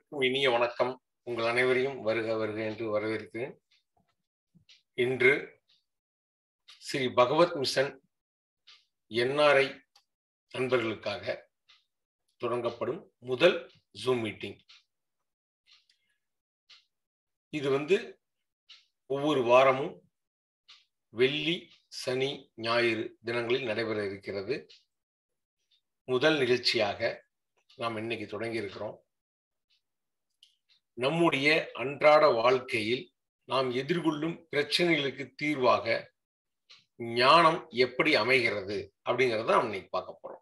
அனைவருக்கும் இனிய வணக்கம் உங்கள் அனைவரையும் வருக வருக என்று வரவேற்கிறேன் இன்று ஸ்ரீ பகவத் மிஷன் என்ஆர்ஐ நண்பர்களுக்காக தொடங்கப்படும் முதல் ஜூம் மீட்டிங் இது வந்து ஒவ்வொரு வாரமும் வெள்ளி சனி ஞாயிறு தினங்களில் நடைபெற இருக்கிறது முதல் நிகழ்ச்சியாக நாம் இன்னைக்கு தொடங்கி இருக்கிறோம் நம்முடைய அன்றாட வாழ்க்கையில் நாம் எதிர்கொள்ளும் பிரச்சனைகளுக்கு தீர்வாக ஞானம் எப்படி அமைகிறது அப்படிங்கிறத நாம் இன்னைக்கு பார்க்க போறோம்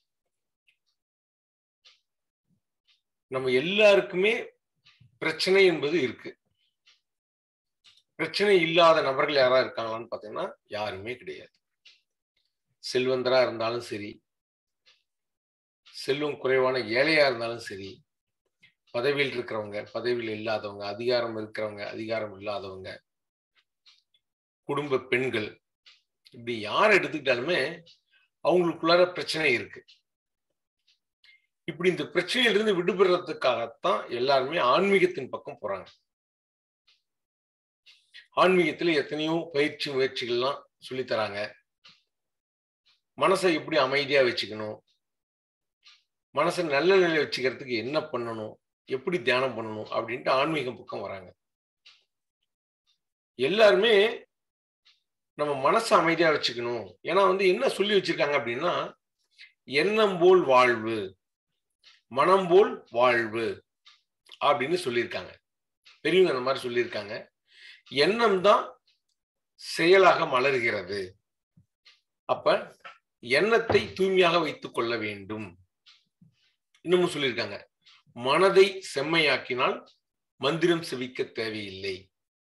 நம்ம எல்லாருக்குமே பிரச்சனை என்பது இருக்கு பிரச்சனை இல்லாத நபர்கள் யாரா இருக்காங்களான்னு பார்த்தீங்கன்னா யாருமே கிடையாது செல்வந்தரா இருந்தாலும் சரி செல்வம் குறைவான ஏழையா இருந்தாலும் சரி பதவியில் இருக்கிறவங்க பதவியில் இல்லாதவங்க அதிகாரம் இருக்கிறவங்க அதிகாரம் இல்லாதவங்க குடும்ப பெண்கள் இப்படி யார் எடுத்துக்கிட்டாலுமே அவங்களுக்குள்ளார பிரச்சனை இருக்கு இப்படி இந்த பிரச்சனையிலிருந்து விடுபடுறதுக்காகத்தான் எல்லாருமே ஆன்மீகத்தின் பக்கம் போறாங்க ஆன்மீகத்துல எத்தனையோ பயிற்சி முயற்சிகள்லாம் சொல்லித்தராங்க மனசை எப்படி அமைதியா வச்சுக்கணும் மனசை நல்ல நிலையில வச்சுக்கிறதுக்கு என்ன பண்ணணும் எப்படி தியானம் பண்ணணும் அப்படின்ட்டு ஆன்மீகம் பக்கம் வராங்க எல்லாருமே நம்ம மனசை அமைதியா வச்சுக்கணும் ஏன்னா வந்து என்ன சொல்லி வச்சிருக்காங்க அப்படின்னா எண்ணம் போல் வாழ்வு மனம் போல் வாழ்வு அப்படின்னு சொல்லியிருக்காங்க பெரியவங்க அந்த மாதிரி சொல்லியிருக்காங்க எண்ணம் தான் செயலாக மலர்கிறது அப்ப எண்ணத்தை தூய்மையாக வைத்துக் கொள்ள வேண்டும் இன்னமும் சொல்லியிருக்காங்க மனதை செம்மையாக்கினால் மந்திரம் செவிக்க தேவையில்லை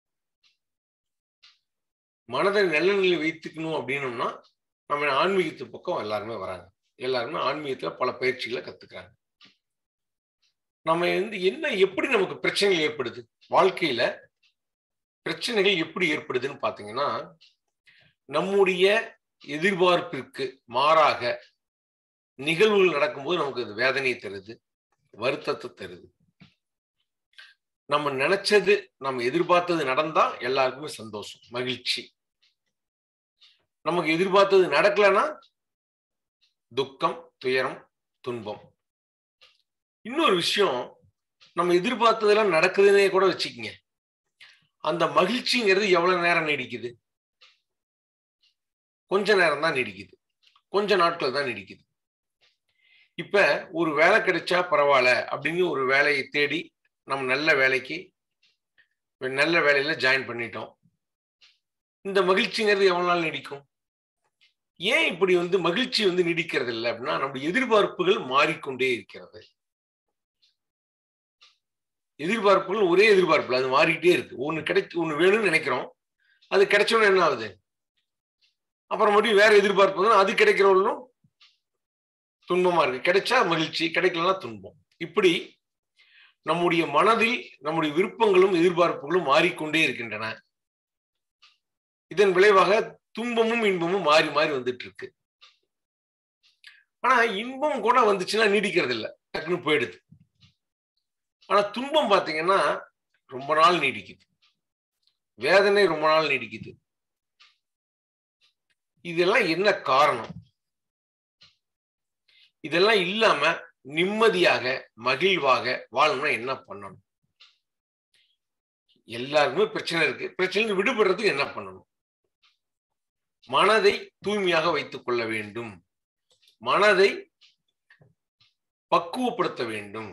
மனதை நல்ல நிலையில் வைத்துக்கணும் அப்படின்னோம்னா நம்ம ஆன்மீகத்து பக்கம் எல்லாருமே வராங்க எல்லாருமே ஆன்மீகத்துல பல பயிற்சிகளை கத்துக்கிறாங்க நம்ம வந்து என்ன எப்படி நமக்கு பிரச்சனைகள் ஏற்படுது வாழ்க்கையில பிரச்சனைகள் எப்படி ஏற்படுதுன்னு பாத்தீங்கன்னா நம்முடைய எதிர்பார்ப்பிற்கு மாறாக நிகழ்வுகள் நடக்கும்போது நமக்கு அது வேதனையை தருது வருத்தத்தை தருது நம்ம நினைச்சது நம்ம எதிர்பார்த்தது நடந்தா எல்லாருக்குமே சந்தோஷம் மகிழ்ச்சி நமக்கு எதிர்பார்த்தது நடக்கலைன்னா துக்கம் துயரம் துன்பம் இன்னொரு விஷயம் நம்ம எதிர்பார்த்ததெல்லாம் நடக்குதுன்னே கூட வச்சுக்கோங்க அந்த மகிழ்ச்சிங்கிறது எவ்வளவு நேரம் நீடிக்குது கொஞ்ச நேரம் தான் நீடிக்குது கொஞ்ச நாட்கள் தான் நீடிக்குது இப்ப ஒரு வேலை கிடைச்சா பரவாயில்ல அப்படின்னு ஒரு வேலையை தேடி நம்ம நல்ல வேலைக்கு நல்ல வேலையில ஜாயின் பண்ணிட்டோம் இந்த மகிழ்ச்சிங்கிறது எவ்வளவு நாள் நீடிக்கும் ஏன் இப்படி வந்து மகிழ்ச்சி வந்து நீடிக்கிறது இல்லை அப்படின்னா நம்முடைய எதிர்பார்ப்புகள் மாறிக்கொண்டே இருக்கிறது எதிர்பார்ப்புகள் ஒரே எதிர்பார்ப்புல அது மாறிக்கிட்டே இருக்கு ஒண்ணு கிடைச்சு ஒண்ணு வேணும்னு நினைக்கிறோம் அது கிடைச்சோன்னு என்ன ஆகுது அப்புறம் மறுபடியும் வேற எதிர்பார்ப்பு அது கிடைக்கிறவங்களும் துன்பமா இருக்கு கிடைச்சா மகிழ்ச்சி கிடைக்கலன்னா துன்பம் இப்படி நம்முடைய மனதில் நம்முடைய விருப்பங்களும் எதிர்பார்ப்புகளும் மாறிக்கொண்டே இருக்கின்றன இதன் விளைவாக துன்பமும் இன்பமும் மாறி மாறி வந்துட்டு இருக்கு ஆனா இன்பம் கூட வந்துச்சுன்னா நீடிக்கிறது இல்லை டக்குன்னு போயிடுது ஆனா துன்பம் பாத்தீங்கன்னா ரொம்ப நாள் நீடிக்குது வேதனை ரொம்ப நாள் நீடிக்குது இதெல்லாம் என்ன காரணம் இதெல்லாம் இல்லாம நிம்மதியாக மகிழ்வாக வாழணும்னா என்ன பண்ணணும் எல்லாருக்குமே பிரச்சனை இருக்கு பிரச்சனை விடுபடுறதுக்கு என்ன பண்ணணும் மனதை தூய்மையாக வைத்துக் கொள்ள வேண்டும் மனதை பக்குவப்படுத்த வேண்டும்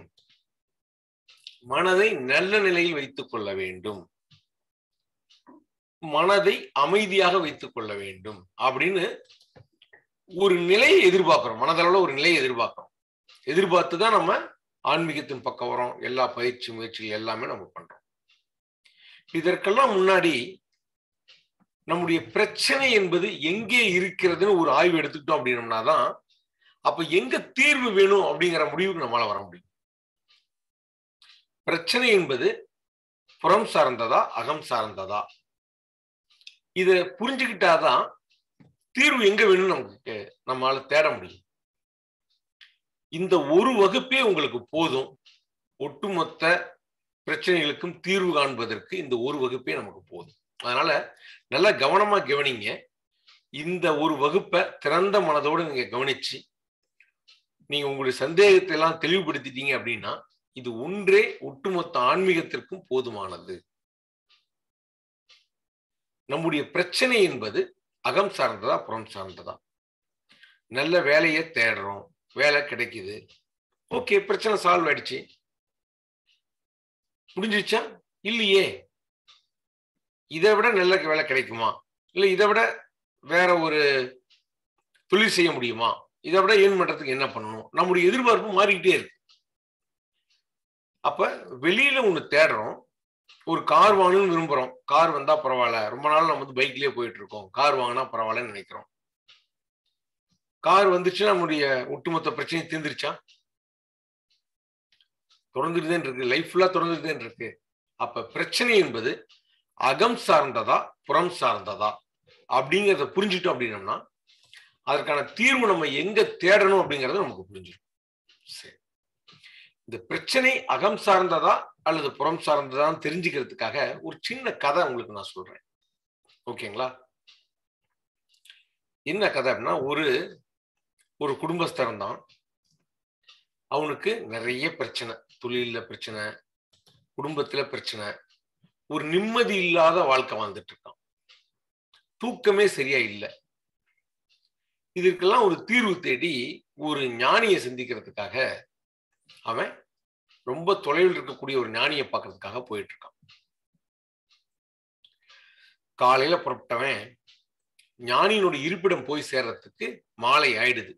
மனதை நல்ல நிலையில் வைத்துக் கொள்ள வேண்டும் மனதை அமைதியாக வைத்துக் கொள்ள வேண்டும் அப்படின்னு ஒரு நிலையை எதிர்பார்க்கிறோம் மனதளவுல ஒரு நிலையை எதிர்பார்க்கிறோம் எதிர்பார்த்து தான் நம்ம ஆன்மீகத்தின் பக்கம் வரோம் எல்லா பயிற்சி முயற்சிகள் எல்லாமே நம்ம பண்றோம் இதற்கெல்லாம் முன்னாடி நம்முடைய பிரச்சனை என்பது எங்கே இருக்கிறதுன்னு ஒரு ஆய்வு எடுத்துக்கிட்டோம் அப்படின்னம்னா தான் அப்ப எங்க தீர்வு வேணும் அப்படிங்கிற முடிவுக்கு நம்மளால வர முடியும் பிரச்சனை என்பது புறம் சார்ந்ததா அகம் சார்ந்ததா இத புரிஞ்சுக்கிட்டாதான் தீர்வு எங்க வேணும்னு நமக்கு நம்மளால தேட முடியும் இந்த ஒரு வகுப்பே உங்களுக்கு போதும் ஒட்டுமொத்த பிரச்சனைகளுக்கும் தீர்வு காண்பதற்கு இந்த ஒரு வகுப்பே நமக்கு போதும் அதனால நல்லா கவனமா கவனிங்க இந்த ஒரு வகுப்பை திறந்த மனதோடு நீங்க கவனிச்சு நீங்க உங்களுடைய சந்தேகத்தை எல்லாம் தெளிவுபடுத்திட்டீங்க அப்படின்னா இது ஒன்றே ஒட்டுமொத்த ஆன்மீகத்திற்கும் போதுமானது நம்முடைய பிரச்சனை என்பது அகம் சார்ந்ததா புறம் சார்ந்ததா நல்ல வேலையை தேடுறோம் வேலை கிடைக்குது ஓகே பிரச்சனை சால்வ் ஆயிடுச்சு முடிஞ்சிச்சா இல்லையே இதை விட நல்ல வேலை கிடைக்குமா இல்ல இதை விட வேற ஒரு தொழில் செய்ய முடியுமா இதை விட ஏன் பண்றதுக்கு என்ன பண்ணணும் நம்முடைய எதிர்பார்ப்பு மாறிக்கிட்டே இருக்கு அப்ப வெளியில ஒண்ணு தேடுறோம் ஒரு கார் வாங்கணும்னு விரும்புறோம் கார் வந்தா பரவாயில்ல ரொம்ப நாள் நம்ம வந்து பைக்லயே போயிட்டு இருக்கோம் கார் வாங்கினா பரவாயில்லன்னு நினைக்கிறோம் கார் வந்துச்சுன்னா நம்முடைய ஒட்டுமொத்த பிரச்சனை தீர்ந்துருச்சா தொடர்ந்துட்டு இருக்கு லைஃப் ஃபுல்லா தொடர்ந்துட்டு இருக்கு அப்ப பிரச்சனை என்பது அகம் சார்ந்ததா புறம் சார்ந்ததா அப்படிங்கிறத புரிஞ்சுட்டோம் அப்படின்னம்னா அதற்கான தீர்வு நம்ம எங்க தேடணும் அப்படிங்கறது நமக்கு புரிஞ்சிடும் சரி இந்த பிரச்சனை அகம் சார்ந்ததா அல்லது புறம் சார்ந்ததான்னு தெரிஞ்சுக்கிறதுக்காக ஒரு சின்ன கதை உங்களுக்கு நான் சொல்றேன் ஓகேங்களா என்ன கதை அப்படின்னா ஒரு ஒரு குடும்பஸ்தரம் தான் அவனுக்கு நிறைய பிரச்சனை தொழில பிரச்சனை குடும்பத்துல பிரச்சனை ஒரு நிம்மதி இல்லாத வாழ்க்கை வாழ்ந்துட்டு இருக்கான் தூக்கமே சரியா இல்லை இதற்கெல்லாம் ஒரு தீர்வு தேடி ஒரு ஞானியை சிந்திக்கிறதுக்காக அவன் ரொம்ப தொலைவில் இருக்கக்கூடிய ஒரு ஞானியை பார்க்கறதுக்காக போயிட்டு இருக்கான் காலையில புறப்பட்டவன் ஞானியினுடைய இருப்பிடம் போய் சேர்றதுக்கு மாலை ஆயிடுது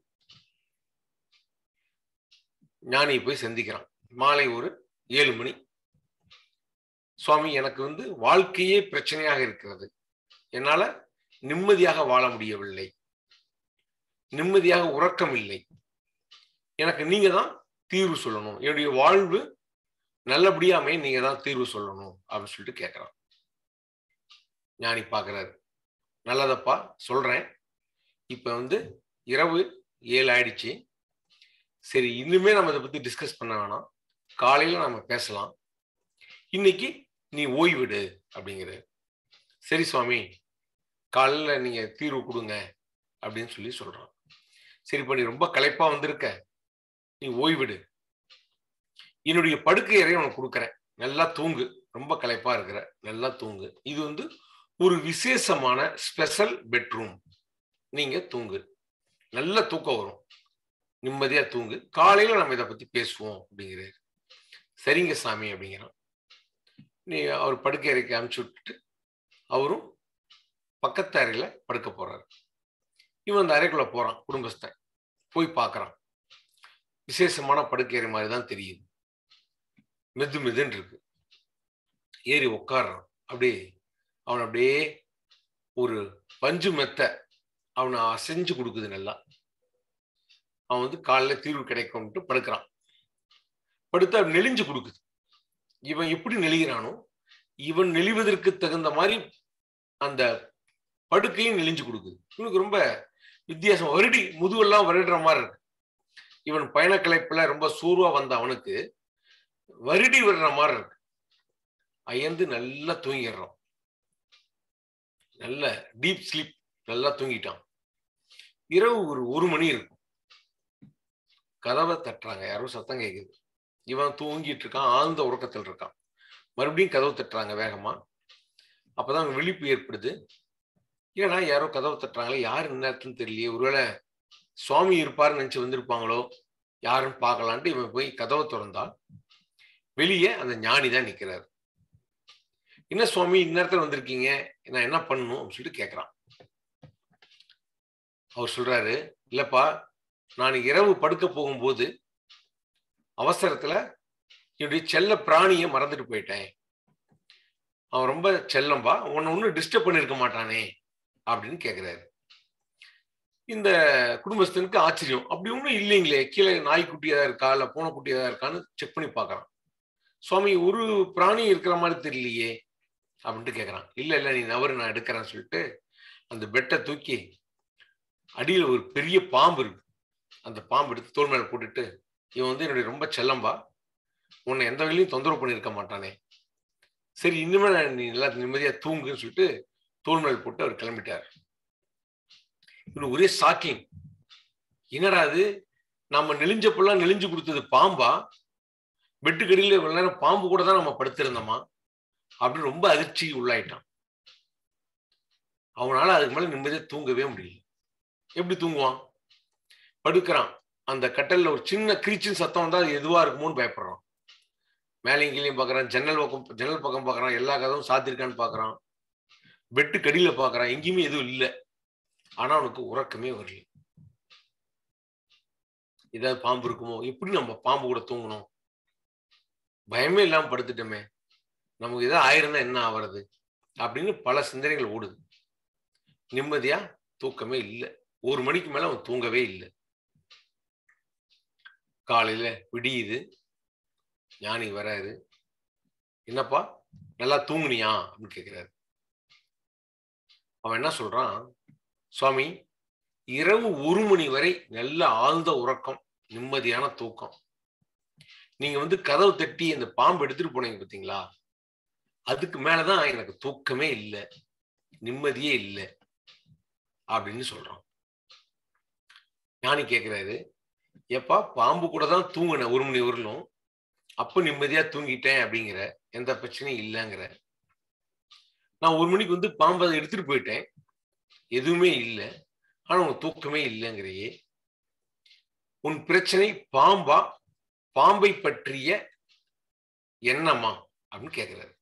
ஞானியை போய் சந்திக்கிறான் மாலை ஒரு ஏழு மணி சுவாமி எனக்கு வந்து வாழ்க்கையே பிரச்சனையாக இருக்கிறது என்னால நிம்மதியாக வாழ முடியவில்லை நிம்மதியாக உறக்கம் இல்லை எனக்கு நீங்க தான் தீர்வு சொல்லணும் என்னுடைய வாழ்வு நல்லபடியாமே நீங்க தான் தீர்வு சொல்லணும் அப்படின்னு சொல்லிட்டு கேட்கிறான் ஞானி பாக்குறாரு நல்லதப்பா சொல்றேன் இப்ப வந்து இரவு ஏழு ஆயிடுச்சு சரி இன்னுமே நம்ம இதை பத்தி டிஸ்கஸ் பண்ண வேணாம் காலையில நம்ம பேசலாம் இன்னைக்கு நீ ஓய்விடு அப்படிங்கிற சரி சுவாமி காலையில நீங்க தீர்வு கொடுங்க அப்படின்னு சொல்லி சொல்றான் சரி பண்ணி ரொம்ப களைப்பா வந்திருக்க நீ ஓய்விடு என்னுடைய படுக்கை அறையை உனக்கு கொடுக்குறேன் நல்லா தூங்கு ரொம்ப களைப்பா இருக்கிற நல்லா தூங்கு இது வந்து ஒரு விசேஷமான ஸ்பெஷல் பெட்ரூம் நீங்க தூங்கு நல்ல தூக்கம் வரும் நிம்மதியா தூங்கு காலையில நம்ம இதை பத்தி பேசுவோம் அப்படிங்கிறாரு சரிங்க சாமி அப்படிங்கிறான் நீ அவர் படுக்கை அறைக்கு அனுப்பிச்சு விட்டுட்டு அவரும் பக்கத்து அறையில படுக்க போறாரு இவன் அந்த அறைக்குள்ள போறான் குடும்பஸ்தன் போய் பார்க்கறான் விசேஷமான படுக்கை அறை மாதிரி தான் தெரியுது மெது மெதுன்னு இருக்கு ஏறி உட்காடுறான் அப்படியே அவன் அப்படியே ஒரு பஞ்சு மெத்த அவனை அசைஞ்சு கொடுக்குது நல்லா அவன் வந்து காலைல தீர்வு கிடைக்கும்ட்டு படுக்கிறான் படுத்து அவன் நெளிஞ்சு கொடுக்குது இவன் எப்படி நெளிகிறானோ இவன் நெளிவதற்கு தகுந்த மாதிரி அந்த படுக்கையும் நெளிஞ்சு கொடுக்குது இவனுக்கு ரொம்ப வித்தியாசம் வருடி முதுவெல்லாம் வருடுற மாதிரி இருக்கு இவன் பயணக்கலைப்புல ரொம்ப சூர்வா வந்த அவனுக்கு வருடி விடுற மாதிரி இருக்கு அயர்ந்து நல்லா தூங்கிடுறான் நல்ல டீப் ஸ்லீப் நல்லா தூங்கிட்டான் இரவு ஒரு ஒரு மணி இருக்கும் கதவை தட்டுறாங்க யாரோ சத்தம் கேட்குது இவன் தூங்கிட்டு இருக்கான் ஆழ்ந்த உறக்கத்தில் இருக்கான் மறுபடியும் கதவு தட்டுறாங்க வேகமா அப்பதான் விழிப்பு ஏற்படுது ஏன்னா யாரோ கதவு தட்டுறாங்களே யாரு நேரத்துன்னு தெரியலையே ஒருவேளை சுவாமி இருப்பாருன்னு நினைச்சு வந்திருப்பாங்களோ யாருன்னு பார்க்கலான்ட்டு இவன் போய் கதவை திறந்தா வெளியே அந்த ஞானி தான் நிக்கிறாரு என்ன சுவாமி இந்நேரத்தில் வந்திருக்கீங்க நான் என்ன பண்ணணும் அப்படின்னு சொல்லிட்டு கேட்குறான் அவர் சொல்றாரு இல்லப்பா நான் இரவு படுக்க போகும்போது அவசரத்துல என்னுடைய செல்ல பிராணியை மறந்துட்டு போயிட்டேன் அவன் ரொம்ப செல்லம்பா உன்னை ஒன்றும் டிஸ்டர்ப் பண்ணியிருக்க மாட்டானே அப்படின்னு கேட்குறாரு இந்த குடும்பஸ்தனுக்கு ஆச்சரியம் அப்படி ஒன்றும் இல்லைங்களே கீழே நாய்க்குட்டியா இருக்கா இல்லை பூனைக்குட்டியா இருக்கான்னு செக் பண்ணி பார்க்கறான் சுவாமி ஒரு பிராணி இருக்கிற மாதிரி தெரியலையே அப்படின்ட்டு கேட்குறான் இல்லை இல்லை நீ நவரு நான் எடுக்கிறேன்னு சொல்லிட்டு அந்த பெட்டை தூக்கி அடியில் ஒரு பெரிய பாம்பு இருக்கு அந்த பாம்பு எடுத்து தோல் மேலே போட்டுட்டு இவன் வந்து என்னுடைய ரொம்ப செல்லம்பா உன்னை எந்த வகையிலையும் தொந்தரவு பண்ணியிருக்க மாட்டானே சரி இனிமே நான் நீ நல்லா நிம்மதியா தூங்குன்னு சொல்லிட்டு தோல் மேல் போட்டு அவர் கிளம்பிட்டார் இவனுக்கு ஒரே ஷாக்கிங் என்னடா அது நம்ம நெளிஞ்சப்பெல்லாம் நெளிஞ்சு கொடுத்தது பாம்பா வெட்டுக்கடியில இவ்வளவு நேரம் பாம்பு கூட தான் நம்ம படுத்திருந்தோமா அப்படின்னு ரொம்ப அதிர்ச்சி உள்ளாயிட்டான் அவனால அதுக்கு மேல நிம்மதியா தூங்கவே முடியல எப்படி தூங்குவான் படுக்கிறான் அந்த கட்டல்ல ஒரு சின்ன கிரீச்சின் சத்தம் வந்தா அது எதுவா இருக்குமோன்னு பயப்படுறான் மேலையும் கீழையும் பார்க்கறான் ஜன்னல் பக்கம் ஜன்னல் பக்கம் பார்க்கறான் எல்லா கதவும் சாத்திருக்கான்னு பார்க்கறான் வெட்டு கடியில பார்க்கறான் எங்கேயுமே எதுவும் இல்லை ஆனா அவனுக்கு உறக்கமே வரல ஏதாவது பாம்பு இருக்குமோ எப்படி நம்ம பாம்பு கூட தூங்கணும் பயமே இல்லாம படுத்துட்டோமே நமக்கு ஏதாவது ஆயிருந்தா என்ன ஆவறது அப்படின்னு பல சிந்தனைகள் ஓடுது நிம்மதியா தூக்கமே இல்லை ஒரு மணிக்கு மேல அவன் தூங்கவே இல்லை காலையில விடியுது ஞானி வராரு என்னப்பா நல்லா தூங்குனியா அப்படின்னு கேட்கிறாரு அவன் என்ன சொல்றான் சுவாமி இரவு ஒரு மணி வரை நல்ல ஆழ்ந்த உறக்கம் நிம்மதியான தூக்கம் நீங்க வந்து கதவு தட்டி அந்த பாம்பு எடுத்துட்டு போனீங்க பாத்தீங்களா அதுக்கு மேலதான் எனக்கு தூக்கமே இல்லை நிம்மதியே இல்லை அப்படின்னு சொல்றான் ஞானி கேட்கிறாரு எப்பா பாம்பு கூட தான் தூங்கினேன் ஒரு மணி வரலும் அப்ப நிம்மதியா தூங்கிட்டேன் அப்படிங்கிற எந்த பிரச்சனையும் இல்லைங்கிற நான் ஒரு மணிக்கு வந்து பாம்பை அதை எடுத்துட்டு போயிட்டேன் எதுவுமே இல்லை ஆனா உன் தூக்கமே இல்லைங்கிறையே உன் பிரச்சனை பாம்பா பாம்பை பற்றிய எண்ணமா அப்படின்னு கேட்கிறாரு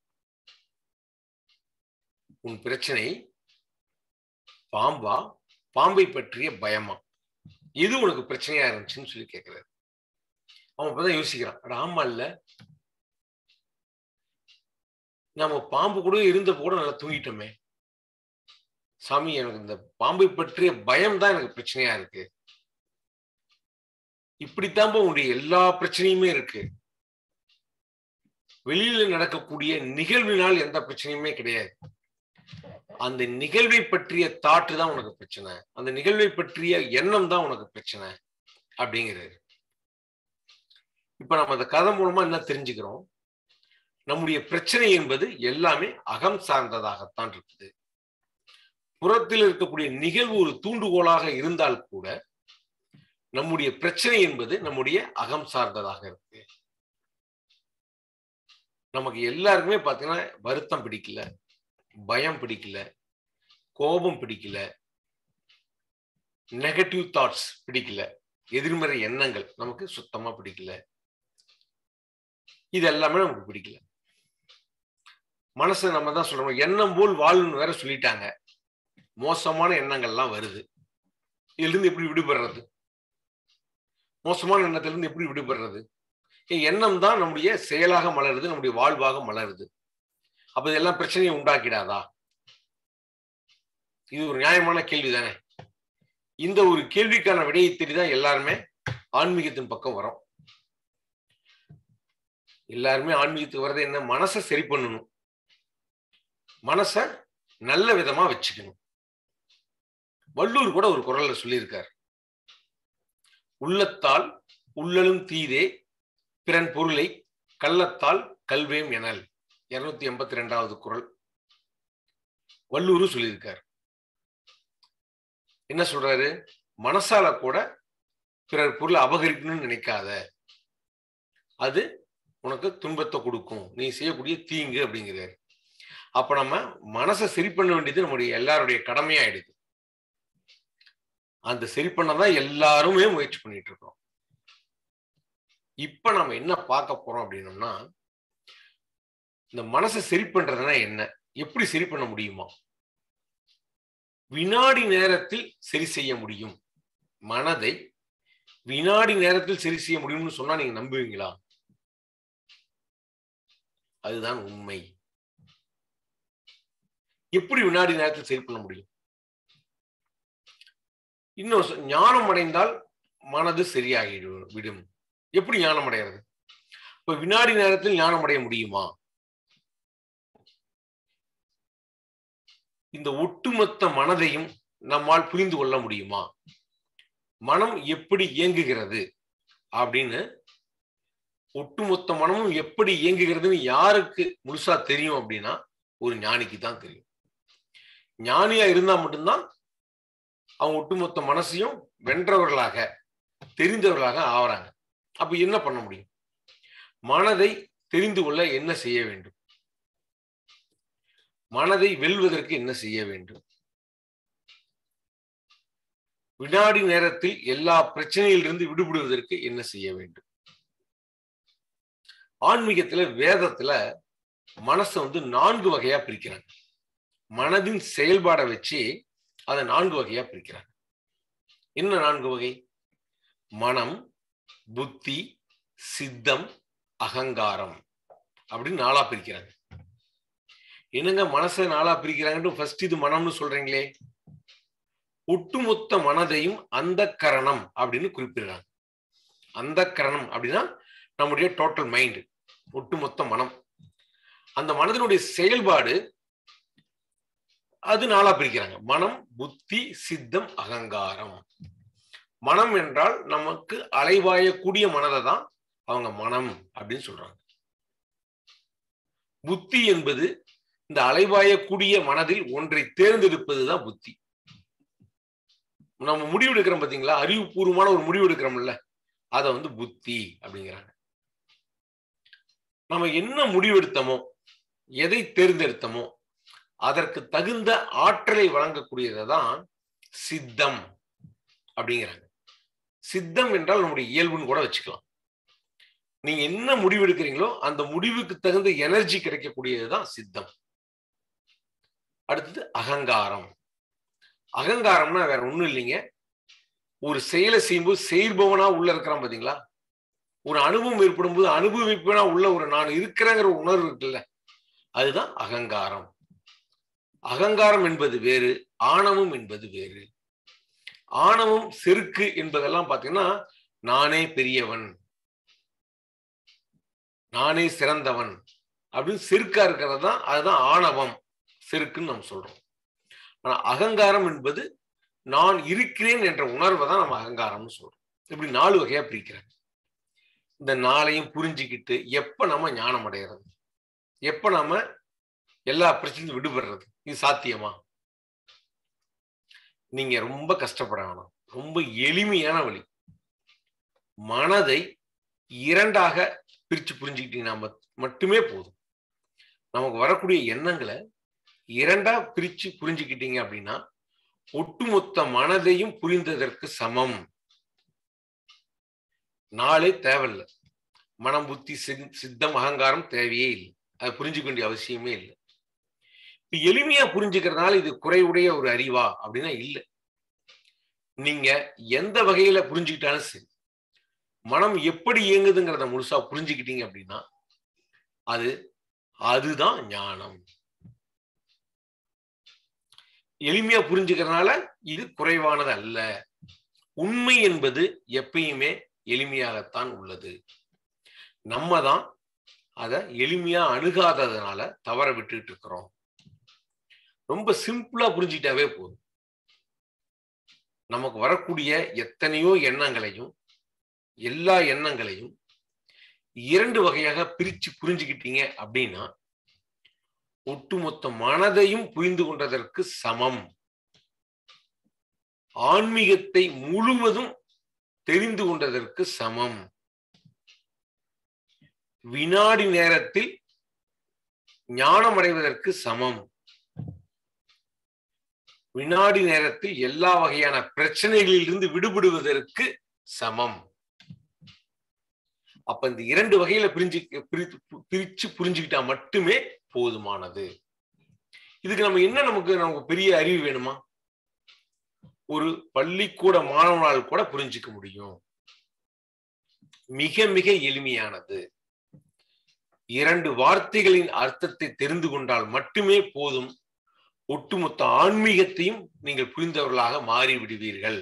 உன் பிரச்சனை பாம்பா பாம்பை பற்றிய பயமா எது உனக்கு பிரச்சனையா இருந்துச்சுன்னு சொல்லி கேட்கிறாரு அவன் அப்பதான் யோசிக்கிறான் அட ஆமா இல்ல நாம பாம்பு கூட இருந்தப்ப கூட நல்லா தூங்கிட்டோமே சாமி எனக்கு இந்த பாம்பை பற்றிய பயம் தான் எனக்கு பிரச்சனையா இருக்கு இப்படித்தான் உன்னுடைய எல்லா பிரச்சனையுமே இருக்கு வெளியில நடக்கக்கூடிய நிகழ்வினால் எந்த பிரச்சனையுமே கிடையாது அந்த நிகழ்வை பற்றிய தாட்டு தான் உனக்கு பிரச்சனை அந்த நிகழ்வை பற்றிய எண்ணம் தான் உனக்கு பிரச்சனை அப்படிங்கிறாரு இப்ப நம்ம அந்த கதை மூலமா என்ன தெரிஞ்சுக்கிறோம் நம்முடைய பிரச்சனை என்பது எல்லாமே அகம் சார்ந்ததாகத்தான் இருக்குது புறத்தில் இருக்கக்கூடிய நிகழ்வு ஒரு தூண்டுகோலாக இருந்தால் கூட நம்முடைய பிரச்சனை என்பது நம்முடைய அகம் சார்ந்ததாக இருக்கு நமக்கு எல்லாருக்குமே பார்த்தீங்கன்னா வருத்தம் பிடிக்கல பயம் பிடிக்கல கோபம் பிடிக்கல நெகட்டிவ் தாட்ஸ் பிடிக்கல எதிர்மறை எண்ணங்கள் நமக்கு சுத்தமா பிடிக்கல இது எல்லாமே நமக்கு பிடிக்கல மனசு நம்ம தான் சொல்றோம் எண்ணம் போல் வாழுன்னு வேற சொல்லிட்டாங்க மோசமான எண்ணங்கள்லாம் வருது இதுல இருந்து எப்படி விடுபடுறது மோசமான எண்ணத்துல இருந்து எப்படி விடுபடுறது எண்ணம் தான் நம்முடைய செயலாக மலருது நம்முடைய வாழ்வாக மலருது அப்ப இதெல்லாம் பிரச்சனையை உண்டாக்கிடாதா இது ஒரு நியாயமான கேள்வி தானே இந்த ஒரு கேள்விக்கான விடையை தேடிதான் எல்லாருமே ஆன்மீகத்தின் பக்கம் வரோம் எல்லாருமே ஆன்மீகத்துக்கு வர்றது என்ன மனசை சரி பண்ணணும் மனச நல்ல விதமா வச்சுக்கணும் வள்ளூர் கூட ஒரு குரல்ல சொல்லியிருக்கார் உள்ளத்தால் உள்ளலும் தீதே பிறன் பொருளை கள்ளத்தால் கல்வேம் எனல் இருநூத்தி எண்பத்தி ரெண்டாவது குரல் வள்ளூர் சொல்லியிருக்கார் என்ன சொல்றாரு மனசால கூட பிறர் பொருளை அபகரிக்கணும்னு நினைக்காத அது உனக்கு துன்பத்தை கொடுக்கும் நீ செய்யக்கூடிய தீங்கு அப்படிங்கிறாரு அப்ப நம்ம மனசை சரி பண்ண வேண்டியது நம்முடைய எல்லாருடைய கடமையாயிடுது அந்த சரி பண்ணதான் எல்லாருமே முயற்சி பண்ணிட்டு இருக்கோம் இப்ப நம்ம என்ன பார்க்க போறோம் அப்படின்னம்னா இந்த மனசை சரி பண்றதுனா என்ன எப்படி சரி பண்ண முடியுமா வினாடி நேரத்தில் சரி செய்ய முடியும் மனதை வினாடி நேரத்தில் சரி செய்ய முடியும்னு சொன்னா நீங்க நம்புவீங்களா அதுதான் உண்மை எப்படி வினாடி நேரத்தில் சரி பண்ண முடியும் இன்னும் ஞானம் அடைந்தால் மனது சரியாகி விடும் எப்படி ஞானம் அடைகிறது இப்ப வினாடி நேரத்தில் ஞானம் அடைய முடியுமா இந்த ஒட்டுமொத்த மனதையும் நம்மால் புரிந்து கொள்ள முடியுமா மனம் எப்படி இயங்குகிறது அப்படின்னு ஒட்டுமொத்த மனமும் எப்படி இயங்குகிறதுன்னு யாருக்கு முழுசா தெரியும் அப்படின்னா ஒரு ஞானிக்கு தான் தெரியும் ஞானியா இருந்தா மட்டும்தான் அவங்க ஒட்டுமொத்த மனசையும் வென்றவர்களாக தெரிந்தவர்களாக ஆவறாங்க அப்ப என்ன பண்ண முடியும் மனதை தெரிந்து கொள்ள என்ன செய்ய வேண்டும் மனதை வெல்வதற்கு என்ன செய்ய வேண்டும் வினாடி நேரத்தில் எல்லா பிரச்சனையிலிருந்து விடுபடுவதற்கு என்ன செய்ய வேண்டும் ஆன்மீகத்துல வேதத்துல மனசை வந்து நான்கு வகையா பிரிக்கிறாங்க மனதின் செயல்பாடை வச்சு அதை நான்கு வகையா பிரிக்கிறாங்க என்ன நான்கு வகை மனம் புத்தி சித்தம் அகங்காரம் அப்படின்னு நாளா பிரிக்கிறாங்க என்னங்க மனசை நாளா பிரிக்கிறாங்கன்னு ஃபர்ஸ்ட் இது மனம்னு சொல்றீங்களே ஒட்டுமொத்த மனதையும் அந்த கரணம் அப்படின்னு குறிப்பிடுறாங்க அந்த கரணம் அப்படின்னா நம்முடைய டோட்டல் மைண்ட் ஒட்டுமொத்த மனம் அந்த மனதினுடைய செயல்பாடு அது நாளா பிரிக்கிறாங்க மனம் புத்தி சித்தம் அகங்காரம் மனம் என்றால் நமக்கு அலைவாயக்கூடிய மனதை தான் அவங்க மனம் அப்படின்னு சொல்றாங்க புத்தி என்பது இந்த அலைவாயக்கூடிய மனதில் ஒன்றை தேர்ந்தெடுப்பது தான் புத்தி நம்ம முடிவு எடுக்கிறோம் பாத்தீங்களா அறிவுபூர்வமான ஒரு முடிவு எடுக்கிறோம்ல அதை வந்து புத்தி அப்படிங்கிறாங்க நம்ம என்ன முடிவெடுத்தோமோ எதை தேர்ந்தெடுத்தோமோ அதற்கு தகுந்த ஆற்றலை வழங்கக்கூடியதை தான் சித்தம் அப்படிங்கிறாங்க சித்தம் என்றால் நம்முடைய இயல்புன்னு கூட வச்சுக்கலாம் நீங்க என்ன முடிவு எடுக்கிறீங்களோ அந்த முடிவுக்கு தகுந்த எனர்ஜி கிடைக்கக்கூடியதுதான் சித்தம் அடுத்தது அகங்காரம் அகங்காரம்னா வேற ஒண்ணும் இல்லைங்க ஒரு செயலை செய்யும்போது செயல்பவனா உள்ள இருக்கிறான் பாத்தீங்களா ஒரு அனுபவம் ஏற்படும் போது அனுபவிப்பனா உள்ள ஒரு நான் இருக்கிறேங்கிற உணர்வு இருக்குல்ல அதுதான் அகங்காரம் அகங்காரம் என்பது வேறு ஆணவம் என்பது வேறு ஆணவம் செருக்கு என்பதெல்லாம் பாத்தீங்கன்னா நானே பெரியவன் நானே சிறந்தவன் அப்படின்னு செருக்கா இருக்கிறது தான் அதுதான் ஆணவம் செருக்குன்னு நம்ம சொல்றோம் ஆனா அகங்காரம் என்பது நான் இருக்கிறேன் என்ற உணர்வை தான் நம்ம அகங்காரம்னு சொல்றோம் இப்படி நாலு வகையா பிரிக்கிறாங்க இந்த நாளையும் புரிஞ்சுக்கிட்டு எப்ப நம்ம ஞானம் அடைகிறது எப்ப நாம எல்லா பிரச்சனையும் விடுபடுறது இது சாத்தியமா நீங்க ரொம்ப கஷ்டப்பட வேணாம் ரொம்ப எளிமையான வழி மனதை இரண்டாக பிரிச்சு புரிஞ்சுக்கிட்டீங்கன்னா மட்டுமே போதும் நமக்கு வரக்கூடிய எண்ணங்களை இரண்டா பிரிச்சு புரிஞ்சுக்கிட்டீங்க அப்படின்னா ஒட்டுமொத்த மனதையும் புரிந்ததற்கு சமம் நாளே தேவையில்லை மனம் புத்தி சித்தம் அகங்காரம் தேவையே இல்லை அதை புரிஞ்சுக்க வேண்டிய அவசியமே இல்லை இப்ப எளிமையா புரிஞ்சுக்கிறதுனால இது குறைவுடைய ஒரு அறிவா அப்படின்னா இல்லை நீங்க எந்த வகையில புரிஞ்சுக்கிட்டாலும் சரி மனம் எப்படி இயங்குதுங்கிறத முழுசா புரிஞ்சுக்கிட்டீங்க அப்படின்னா அது அதுதான் ஞானம் எளிமையா புரிஞ்சுக்கிறதுனால இது குறைவானது அல்ல உண்மை என்பது எப்பயுமே எளிமையாகத்தான் உள்ளது நம்ம தான் அதை எளிமையா அணுகாததுனால தவற விட்டுட்டு இருக்கிறோம் ரொம்ப சிம்பிளா புரிஞ்சிட்டாவே போதும் நமக்கு வரக்கூடிய எத்தனையோ எண்ணங்களையும் எல்லா எண்ணங்களையும் இரண்டு வகையாக பிரிச்சு புரிஞ்சுக்கிட்டீங்க அப்படின்னா ஒட்டுமொத்த மனதையும் புரிந்து கொண்டதற்கு சமம் ஆன்மீகத்தை முழுவதும் தெரிந்து கொண்டதற்கு சமம் வினாடி நேரத்தில் ஞானம் அடைவதற்கு சமம் வினாடி நேரத்தில் எல்லா வகையான பிரச்சனைகளில் இருந்து விடுபடுவதற்கு சமம் அப்ப இந்த இரண்டு வகையில பிரிஞ்சு பிரிச்சு புரிஞ்சுக்கிட்டா மட்டுமே போதுமானது இதுக்கு நம்ம என்ன நமக்கு நமக்கு பெரிய அறிவு வேணுமா ஒரு பள்ளிக்கூட மாணவனால் கூட புரிஞ்சுக்க முடியும் மிக மிக எளிமையானது இரண்டு வார்த்தைகளின் அர்த்தத்தை தெரிந்து கொண்டால் மட்டுமே போதும் ஒட்டுமொத்த ஆன்மீகத்தையும் நீங்கள் புரிந்தவர்களாக மாறிவிடுவீர்கள்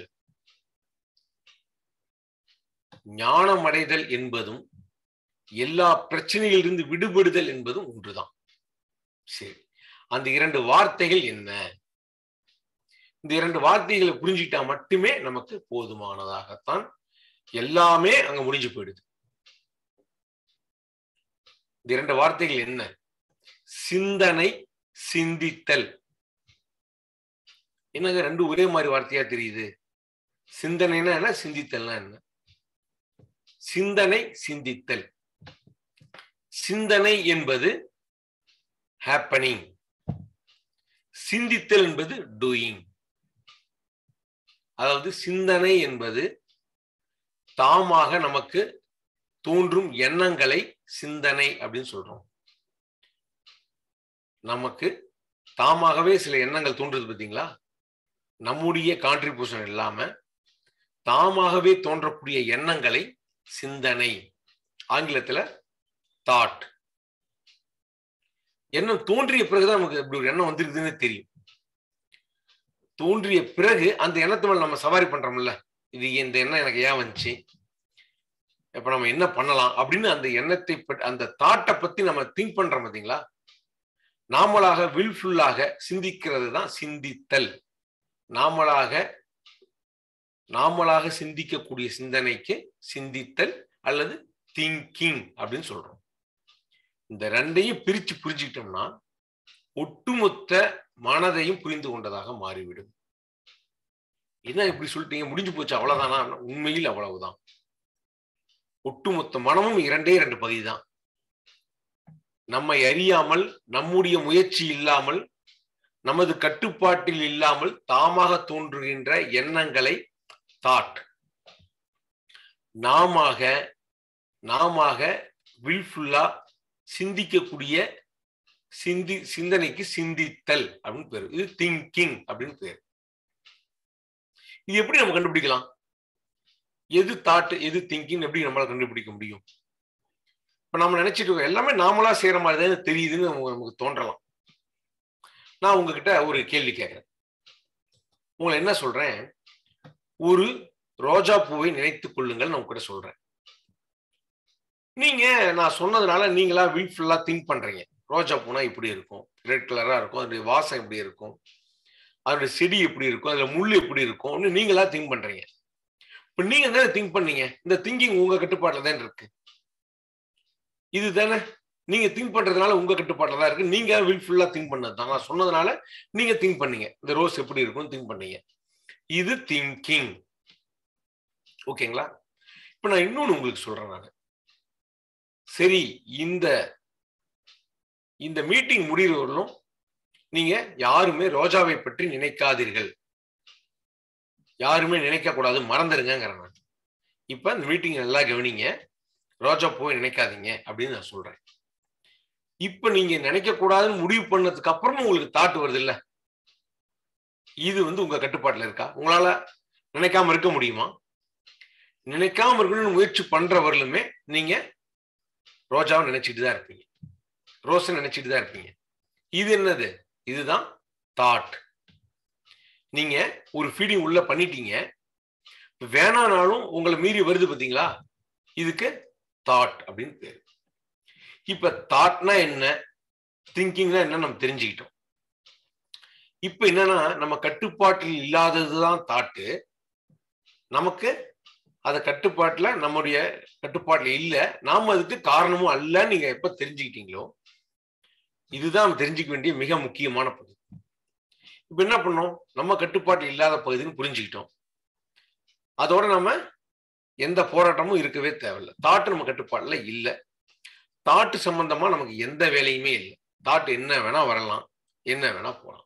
ஞானம் அடைதல் என்பதும் எல்லா பிரச்சனையிலிருந்து விடுபடுதல் என்பதும் ஒன்றுதான் சரி அந்த இரண்டு வார்த்தைகள் என்ன இந்த இரண்டு வார்த்தைகளை புரிஞ்சுக்கிட்டா மட்டுமே நமக்கு போதுமானதாகத்தான் எல்லாமே அங்க முடிஞ்சு போயிடுது இந்த இரண்டு வார்த்தைகள் என்ன சிந்தனை சிந்தித்தல் என்னங்க ரெண்டு ஒரே மாதிரி வார்த்தையா தெரியுது சிந்தனைனா என்ன சிந்தித்தல்னா என்ன சிந்தனை சிந்தித்தல் சிந்தனை என்பது ஹேப்பனிங் சிந்தித்தல் என்பது டூயிங் அதாவது சிந்தனை என்பது தாமாக நமக்கு தோன்றும் எண்ணங்களை சிந்தனை அப்படின்னு சொல்றோம் நமக்கு தாமாகவே சில எண்ணங்கள் தோன்றுது பார்த்தீங்களா நம்முடைய கான்ட்ரிபியூஷன் இல்லாம தாமாகவே தோன்றக்கூடிய எண்ணங்களை சிந்தனை ஆங்கிலத்துல தாட் எண்ணம் தோன்றிய பிறகுதான் நமக்கு இப்படி ஒரு எண்ணம் வந்துருக்குதுன்னு தெரியும் தோன்றிய பிறகு அந்த எண்ணத்து மேல நம்ம சவாரி பண்றோம்ல இது இந்த எண்ணம் எனக்கு ஏன் வந்துச்சு இப்ப நம்ம என்ன பண்ணலாம் அப்படின்னு அந்த எண்ணத்தை அந்த தாட்டை பத்தி நம்ம திங்க் பண்றோம் பார்த்தீங்களா நாமளாக வில்ஃபுல்லாக சிந்திக்கிறது தான் சிந்தித்தல் நாமளாக நாமளாக சிந்திக்கக்கூடிய சிந்தனைக்கு சிந்தித்தல் அல்லது திங்கிங் அப்படின்னு சொல்றோம் இந்த ரெண்டையும் பிரிச்சு புரிஞ்சுக்கிட்டோம்னா ஒட்டுமொத்த மனதையும் புரிந்து கொண்டதாக மாறிவிடும் என்ன இப்படி சொல்லிட்டீங்க முடிஞ்சு போச்சு அவ்வளவுதானா உண்மையில் அவ்வளவுதான் ஒட்டுமொத்த மனமும் இரண்டே இரண்டு பகுதி தான் நம்மை அறியாமல் நம்முடைய முயற்சி இல்லாமல் நமது கட்டுப்பாட்டில் இல்லாமல் தாமாக தோன்றுகின்ற எண்ணங்களை தாட் நாமாக நாமாக வில்ஃபுல்லா சிந்திக்கக்கூடிய சிந்தி சிந்தனைக்கு சிந்தித்தல் அப்படின்னு பேரு இது திங்கிங் அப்படின்னு பேரு இது எப்படி நம்ம கண்டுபிடிக்கலாம் எது தாட் எது திங்கிங் எப்படி நம்மளால கண்டுபிடிக்க முடியும் இப்ப நம்ம நினைச்சிட்டு இருக்கோம் எல்லாமே நாமளா செய்யற மாதிரி தான் தெரியுதுன்னு நமக்கு தோன்றலாம் நான் உங்ககிட்ட ஒரு கேள்வி கேட்கிறேன் உங்களை என்ன சொல்றேன் ஒரு ரோஜா பூவை நினைத்துக் கொள்ளுங்கள் நான் உங்ககிட்ட சொல்றேன் நீங்க நான் சொன்னதுனால நீங்களா வில்ஃபுல்லா திங்க் பண்றீங்க ரோஜா பூனா இப்படி இருக்கும் ரெட் கலரா இருக்கும் அதோடைய வாசம் எப்படி இருக்கும் அதோடைய செடி எப்படி இருக்கும் அதுல முள் எப்படி இருக்கும் நீங்களா திங்க் பண்றீங்க இப்ப நீங்க தானே திங்க் பண்ணீங்க இந்த திங்கிங் உங்க கட்டுப்பாட்டுல தான் இருக்கு இது தானே நீங்க திங்க் பண்றதுனால உங்க கட்டுப்பாட்டில் தான் இருக்கு நீங்க வில்ஃபுல்லா திங்க் பண்ணது தான் நான் சொன்னதுனால நீங்க திங்க் பண்ணீங்க இந்த ரோஸ் எப்படி இருக்கும்னு திங்க் பண்ணீங்க இது திங்கிங் ஓகேங்களா இப்ப நான் இன்னொன்னு உங்களுக்கு சொல்றேன் நான் சரி இந்த இந்த மீட்டிங் முடிகிறவர்களும் நீங்க யாருமே ரோஜாவை பற்றி நினைக்காதீர்கள் யாருமே நினைக்க கூடாது மறந்துருங்கிறேன் நான் இப்ப இந்த மீட்டிங் நல்லா கவனிங்க ரோஜா போய் நினைக்காதீங்க அப்படின்னு நான் சொல்றேன் இப்ப நீங்க நினைக்க கூடாதுன்னு முடிவு பண்ணதுக்கு அப்புறமும் உங்களுக்கு தாட்டு வருது இல்ல இது வந்து உங்க கட்டுப்பாட்டுல இருக்கா உங்களால நினைக்காம இருக்க முடியுமா நினைக்காம இருக்கணும்னு முயற்சி பண்றவர்களுமே நீங்க ரோஜாவை நினைச்சிட்டு தான் இருப்பீங்க ரோஸை நினைச்சிட்டு தான் இருப்பீங்க இது என்னது இதுதான் தாட் நீங்க ஒரு ஃபீடிங் உள்ள பண்ணிட்டீங்க வேணானாலும் உங்களை மீறி வருது பார்த்தீங்களா இதுக்கு தாட் அப்படின்னு பேரு இப்ப தாட்னா என்ன திங்கிங்னா என்ன நம்ம தெரிஞ்சுக்கிட்டோம் இப்ப என்னன்னா நம்ம கட்டுப்பாட்டில் இல்லாததுதான் தாட்டு நமக்கு அதை கட்டுப்பாட்டுல நம்முடைய கட்டுப்பாட்டுல இல்ல நாம அதுக்கு காரணமும் அல்ல நீங்க எப்ப தெரிஞ்சுக்கிட்டீங்களோ இதுதான் தெரிஞ்சுக்க வேண்டிய மிக முக்கியமான பகுதி இப்ப என்ன பண்ணோம் நம்ம கட்டுப்பாட்டில் இல்லாத பகுதின்னு புரிஞ்சுக்கிட்டோம் அதோட நம்ம எந்த போராட்டமும் இருக்கவே தேவையில்லை தாட்டு நம்ம கட்டுப்பாடுல இல்லை தாட்டு சம்பந்தமா நமக்கு எந்த வேலையுமே இல்லை தாட்டு என்ன வேணா வரலாம் என்ன வேணா போகலாம்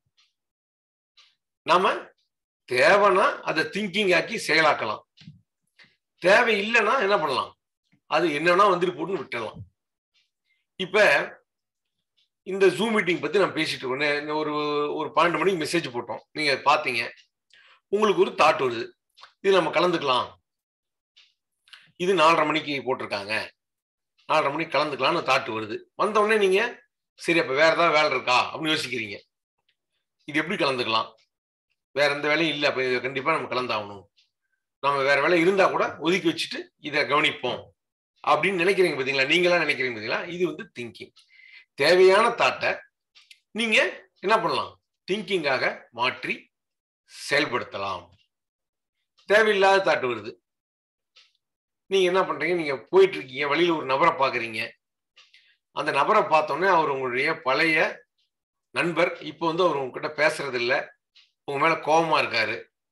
நாம தேவைன்னா அதை திங்கிங் ஆக்கி செயலாக்கலாம் தேவை இல்லைன்னா என்ன பண்ணலாம் அது என்னன்னா வந்துட்டு போட்டுன்னு விட்டுடலாம் இப்ப இந்த ஜூம் மீட்டிங் பத்தி நான் பேசிட்டு இருக்கோம் ஒரு ஒரு பன்னெண்டு மணிக்கு மெசேஜ் போட்டோம் நீங்க பாத்தீங்க உங்களுக்கு ஒரு தாட் வருது இது நம்ம கலந்துக்கலாம் இது நாலரை மணிக்கு போட்டிருக்காங்க நாலரை மணிக்கு கலந்துக்கலாம்னு தாட்டு வருது வந்த உடனே நீங்க சரி அப்ப வேற ஏதாவது வேலை இருக்கா அப்படின்னு யோசிக்கிறீங்க இது எப்படி கலந்துக்கலாம் வேற எந்த வேலையும் இல்லை அப்ப இதை கண்டிப்பா நம்ம கலந்தாகணும் நம்ம வேற வேலை இருந்தா கூட ஒதுக்கி வச்சுட்டு இதை கவனிப்போம் அப்படின்னு நினைக்கிறீங்க பார்த்தீங்களா நீங்களா நினைக்கிறீங்க பார்த்தீங்களா இது வந்து திங்கிங் தேவையான தாட்டை நீங்க என்ன பண்ணலாம் திங்கிங்காக மாற்றி செயல்படுத்தலாம் தேவையில்லாத தாட்டு வருது நீங்க என்ன பண்றீங்க நீங்க போயிட்டு இருக்கீங்க வழியில ஒரு நபரை பாக்குறீங்க அந்த நபரை பார்த்தோன்னே அவர் உங்களுடைய பழைய நண்பர் இப்போ வந்து அவர் உங்ககிட்ட பேசுறது இல்ல உங்க மேல கோபமா இருக்காரு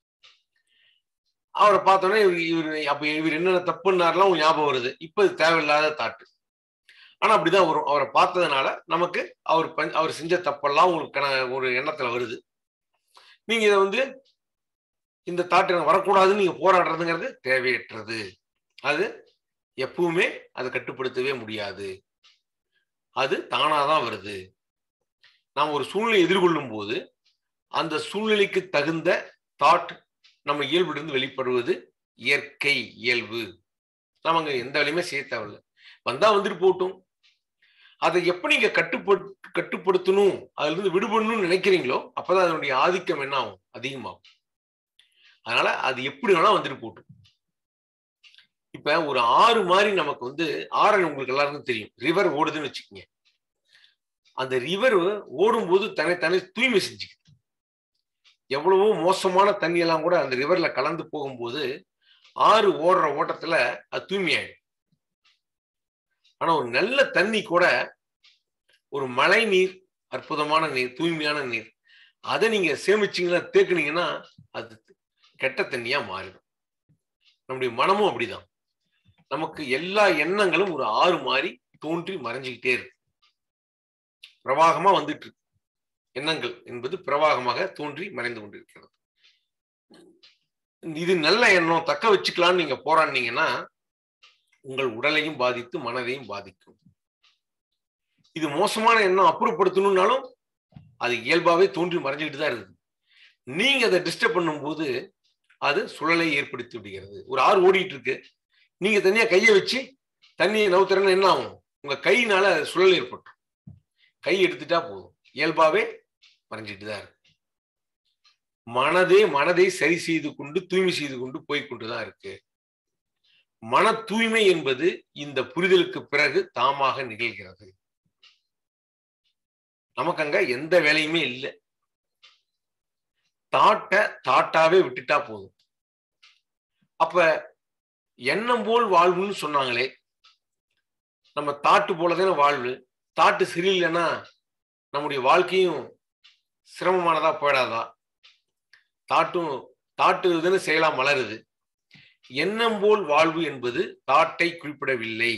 அவரை பார்த்தோன்னே இவர் இவர் அப்ப இவர் என்னென்ன தப்புன்னாரெல்லாம் உங்களுக்கு ஞாபகம் வருது இப்போ இது தேவையில்லாத தாட்டு ஆனா அப்படிதான் வரும் அவரை பார்த்ததுனால நமக்கு அவர் பஞ்- அவர் செஞ்ச தப்பெல்லாம் உங்களுக்கு கன- ஒரு எண்ணத்துல வருது நீங்க இதை வந்து இந்த தாட் எனக்கு வரக்கூடாதுன்னு நீங்க போராடுறதுங்கிறது தேவையற்றது அது எப்பவுமே அதை கட்டுப்படுத்தவே முடியாது அது தானாதான் வருது நாம் ஒரு சூழ்நிலை எதிர்கொள்ளும் போது அந்த சூழ்நிலைக்கு தகுந்த தாட் நம்ம இயல்பிலிருந்து வெளிப்படுவது இயற்கை இயல்பு நாம அங்க எந்த வேலையுமே செய்ய தேவையில்லை வந்தா வந்துட்டு போட்டும் அதை எப்ப நீங்க கட்டுப்படு கட்டுப்படுத்தணும் அதுல இருந்து விடுபடணும்னு நினைக்கிறீங்களோ அப்பதான் அதனுடைய ஆதிக்கம் என்ன ஆகும் அதிகமாகும் அதனால அது எப்படி வேணா வந்துட்டு போட்டும் இப்ப ஒரு ஆறு மாதிரி நமக்கு வந்து ஆறு உங்களுக்கு எல்லாருக்கும் தெரியும் ரிவர் ஓடுதுன்னு வச்சுக்கோங்க அந்த ரிவர் ஓடும்போது தன்னை தன்னை தூய்மை செஞ்சுக்குது எவ்வளவோ மோசமான தண்ணி எல்லாம் கூட அந்த ரிவர்ல கலந்து போகும்போது ஆறு ஓடுற ஓட்டத்துல அது தூய்மையாயிடும் ஆனா ஒரு நல்ல தண்ணி கூட ஒரு மழை நீர் அற்புதமான நீர் தூய்மையான நீர் அதை நீங்க சேமிச்சீங்கன்னா தேக்குனீங்கன்னா அது கெட்ட தண்ணியா மாறிடும் நம்முடைய மனமும் அப்படிதான் நமக்கு எல்லா எண்ணங்களும் ஒரு ஆறு மாதிரி தோன்றி மறைஞ்சுக்கிட்டே இருக்கு பிரவாகமா வந்துட்டு இருக்கு எண்ணங்கள் என்பது பிரவாகமாக தோன்றி மறைந்து கொண்டிருக்கிறது இது நல்ல எண்ணம் தக்க வச்சுக்கலாம்னு நீங்க போராடினீங்கன்னா உங்கள் உடலையும் பாதித்து மனதையும் பாதிக்கும் இது மோசமான எண்ணம் அப்புறப்படுத்தணும்னாலும் அது இயல்பாவே தோன்றி மறைஞ்சுக்கிட்டு தான் இருக்குது நீங்க அதை டிஸ்டர்ப் பண்ணும்போது அது சுழலை ஏற்படுத்தி விடுகிறது ஒரு ஆறு ஓடிட்டு இருக்கு நீங்க தனியா கையை வச்சு தண்ணியை நவுத்துறன்னு என்ன ஆகும் உங்க கையினால அது சுழல் ஏற்பட்டுரும் கை எடுத்துட்டா போதும் இயல்பாவே மறைஞ்சிட்டு தான் இருக்கு மனதே மனதை சரி செய்து கொண்டு தூய்மை செய்து கொண்டு போய் கொண்டுதான் இருக்கு மன தூய்மை என்பது இந்த புரிதலுக்கு பிறகு தாமாக நிகழ்கிறது நமக்கு அங்க எந்த வேலையுமே இல்லை தாட்டை தாட்டாவே விட்டுட்டா போதும் அப்ப எண்ணம் போல் வாழ்வுன்னு சொன்னாங்களே நம்ம தாட்டு போலதானே வாழ்வு தாட்டு சரியில்லைன்னா நம்முடைய வாழ்க்கையும் சிரமமானதா போயிடாதா தாட்டும் தாட்டு இதுன்னு செயலா மலருது எண்ணம் போல் வாழ்வு என்பது தாட்டை குறிப்பிடவில்லை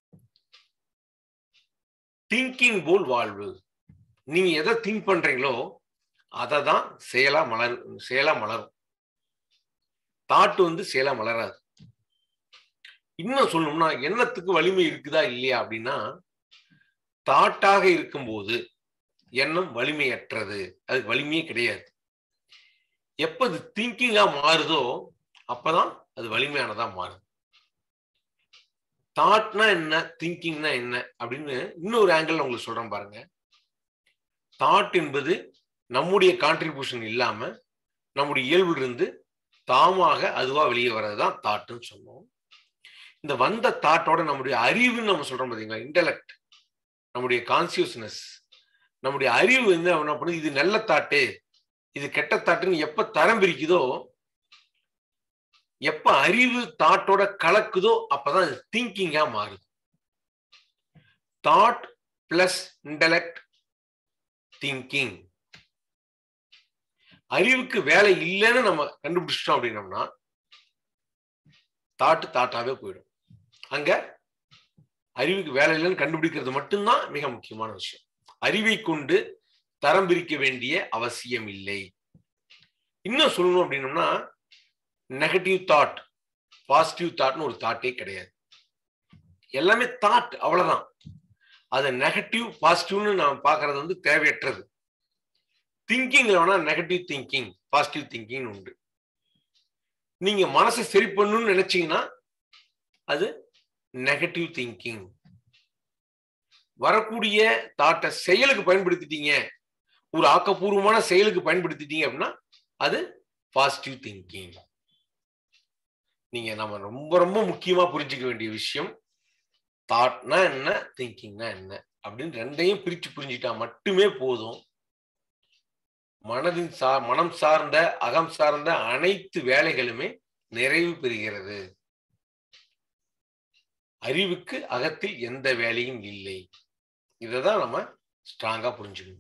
திங்கிங் போல் வாழ்வு நீங்க எதை திங்க் பண்றீங்களோ அதை தான் செயலா மலர் செயலா மலரும் தாட்டு வந்து செயலா மலராது இன்னும் சொல்லணும்னா எண்ணத்துக்கு வலிமை இருக்குதா இல்லையா அப்படின்னா தாட்டாக இருக்கும்போது எண்ணம் வலிமையற்றது அதுக்கு வலிமையே கிடையாது எப்ப அது திங்கிங்கா மாறுதோ அப்பதான் அது வலிமையானதா மாறுது தாட்னா என்ன திங்கிங்னா என்ன அப்படின்னு இன்னொரு ஆங்கிள் உங்களுக்கு சொல்றேன் பாருங்க தாட் என்பது நம்முடைய கான்ட்ரிபியூஷன் இல்லாம நம்முடைய இயல்புல இருந்து தாமாக அதுவா வெளியே வர்றதுதான் தாட்டுன்னு சொல்லுவோம் இந்த வந்த தாட்டோட நம்முடைய அறிவுன்னு நம்ம சொல்றோம் பாத்தீங்களா இன்டலெக்ட் நம்முடைய கான்சியஸ்னஸ் நம்முடைய அறிவு வந்து என்ன பண்ணுது இது நல்ல தாட்டு இது கெட்ட தாட்டுன்னு எப்ப தரம் பிரிக்குதோ எப்ப அறிவு தாட்டோட கலக்குதோ அப்பதான் அது திங்கிங்கா மாறுது தாட் பிளஸ் இன்டலெக்ட் திங்கிங் அறிவுக்கு வேலை இல்லைன்னு நம்ம கண்டுபிடிச்சிட்டோம் அப்படின்னம்னா தாட்டு தாட்டாவே போயிடும் அங்க அறிவுக்கு வேலை இல்லைன்னு கண்டுபிடிக்கிறது மட்டும்தான் மிக முக்கியமான விஷயம் அறிவை கொண்டு தரம் பிரிக்க வேண்டிய அவசியம் இல்லை இன்னும் சொல்லணும் அப்படின்னம்னா நெகட்டிவ் தாட் பாசிட்டிவ் தாட்னு ஒரு தாட்டே கிடையாது எல்லாமே தாட் அவ்வளவுதான் அதை நெகட்டிவ் பாசிட்டிவ்னு நான் பார்க்கறது வந்து தேவையற்றது திங்கிங்ல வேணா நெகட்டிவ் திங்கிங் பாசிட்டிவ் திங்கிங் உண்டு நீங்க மனசை சரி பண்ணணும்னு நினைச்சீங்கன்னா அது நெகட்டிவ் திங்கிங் வரக்கூடிய தாட்டை செயலுக்கு பயன்படுத்திட்டீங்க ஒரு ஆக்கப்பூர்வமான செயலுக்கு பயன்படுத்திட்டீங்க அப்படின்னா அது பாசிட்டிவ் திங்கிங் நீங்க நம்ம ரொம்ப ரொம்ப முக்கியமா புரிஞ்சுக்க வேண்டிய விஷயம் தாட்னா என்ன திங்கிங்னா என்ன அப்படின்னு ரெண்டையும் பிரிச்சு புரிஞ்சுட்டா மட்டுமே போதும் மனதின் சா மனம் சார்ந்த அகம் சார்ந்த அனைத்து வேலைகளுமே நிறைவு பெறுகிறது அறிவுக்கு அகத்தில் எந்த வேலையும் இல்லை இதை தான் நம்ம ஸ்ட்ராங்கா புரிஞ்சுக்கணும்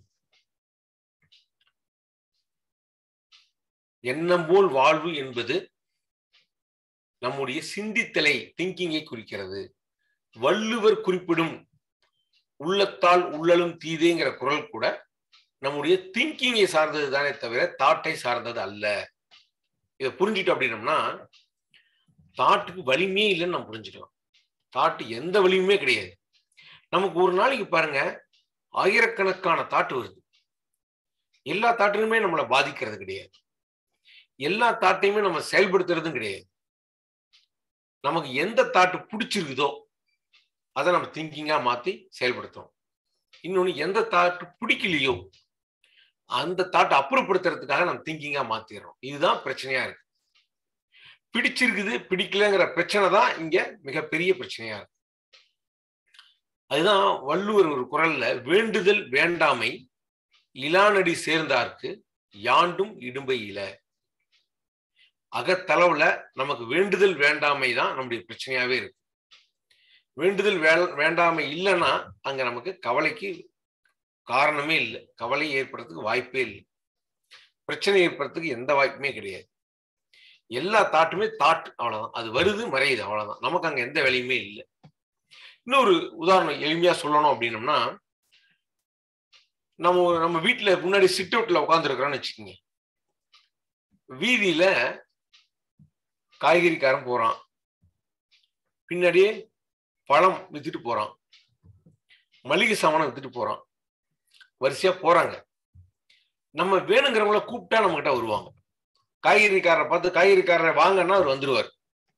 எண்ணம் போல் வாழ்வு என்பது நம்முடைய சிந்தித்தலை திங்கிங்கை குறிக்கிறது வள்ளுவர் குறிப்பிடும் உள்ளத்தால் உள்ளலும் தீதேங்கிற குரல் கூட நம்முடைய திங்கிங்கை சார்ந்தது தானே தவிர தாட்டை சார்ந்தது அல்ல இதை புரிஞ்சுட்டோம் அப்படின்னம்னா தாட்டுக்கு வலிமையே இல்லைன்னு நம்ம புரிஞ்சுக்கலாம் தாட்டு எந்த வலியுமே கிடையாது நமக்கு ஒரு நாளைக்கு பாருங்க ஆயிரக்கணக்கான தாட்டு வருது எல்லா தாட்டிலுமே நம்மளை பாதிக்கிறது கிடையாது எல்லா தாட்டையுமே நம்ம செயல்படுத்துறதும் கிடையாது நமக்கு எந்த தாட்டு பிடிச்சிருக்குதோ அதை நம்ம திங்கிங்கா மாத்தி செயல்படுத்துறோம் இன்னொன்னு எந்த தாட்டு பிடிக்கலையோ அந்த தாட்டை அப்புறப்படுத்துறதுக்காக நம்ம திங்கிங்கா மாத்திடுறோம் இதுதான் பிரச்சனையா இருக்கு பிடிச்சிருக்குது பிடிக்கலங்கிற பிரச்சனை தான் இங்க மிகப்பெரிய பிரச்சனையா இருக்கு அதுதான் வள்ளுவர் ஒரு குரல்ல வேண்டுதல் வேண்டாமை இலானடி சேர்ந்தார்க்கு யாண்டும் இடும்பை இல அகத்தளவுல நமக்கு வேண்டுதல் வேண்டாமை தான் நம்முடைய பிரச்சனையாவே இருக்கு வேண்டுதல் வே வேண்டாமை இல்லைன்னா அங்க நமக்கு கவலைக்கு காரணமே இல்லை கவலை ஏற்படுறதுக்கு வாய்ப்பே இல்லை பிரச்சனை ஏற்படுறதுக்கு எந்த வாய்ப்புமே கிடையாது எல்லா தாட்டுமே தாட் அவ்வளவுதான் அது வருது மறையுது அவ்வளவுதான் நமக்கு அங்க எந்த வேலையுமே இல்லை இன்னொரு உதாரணம் எளிமையா சொல்லணும் அப்படின்னம்னா நம்ம நம்ம வீட்டுல முன்னாடி சிட் அவுட்ல உட்காந்துருக்கிறோம்னு வச்சுக்கோங்க வீதியில காய்கறிக்காரன் போறான் பின்னாடியே பழம் வித்துட்டு போறான் மளிகை சாமானம் வித்துட்டு போறான் வரிசையா போறாங்க நம்ம வேணுங்கிறவங்கள கூப்பிட்டா நம்ம கிட்ட வருவாங்க காய்கறிக்காரரை பார்த்து காய்கறிக்காரரை வாங்கன்னா அவர் வந்துருவார்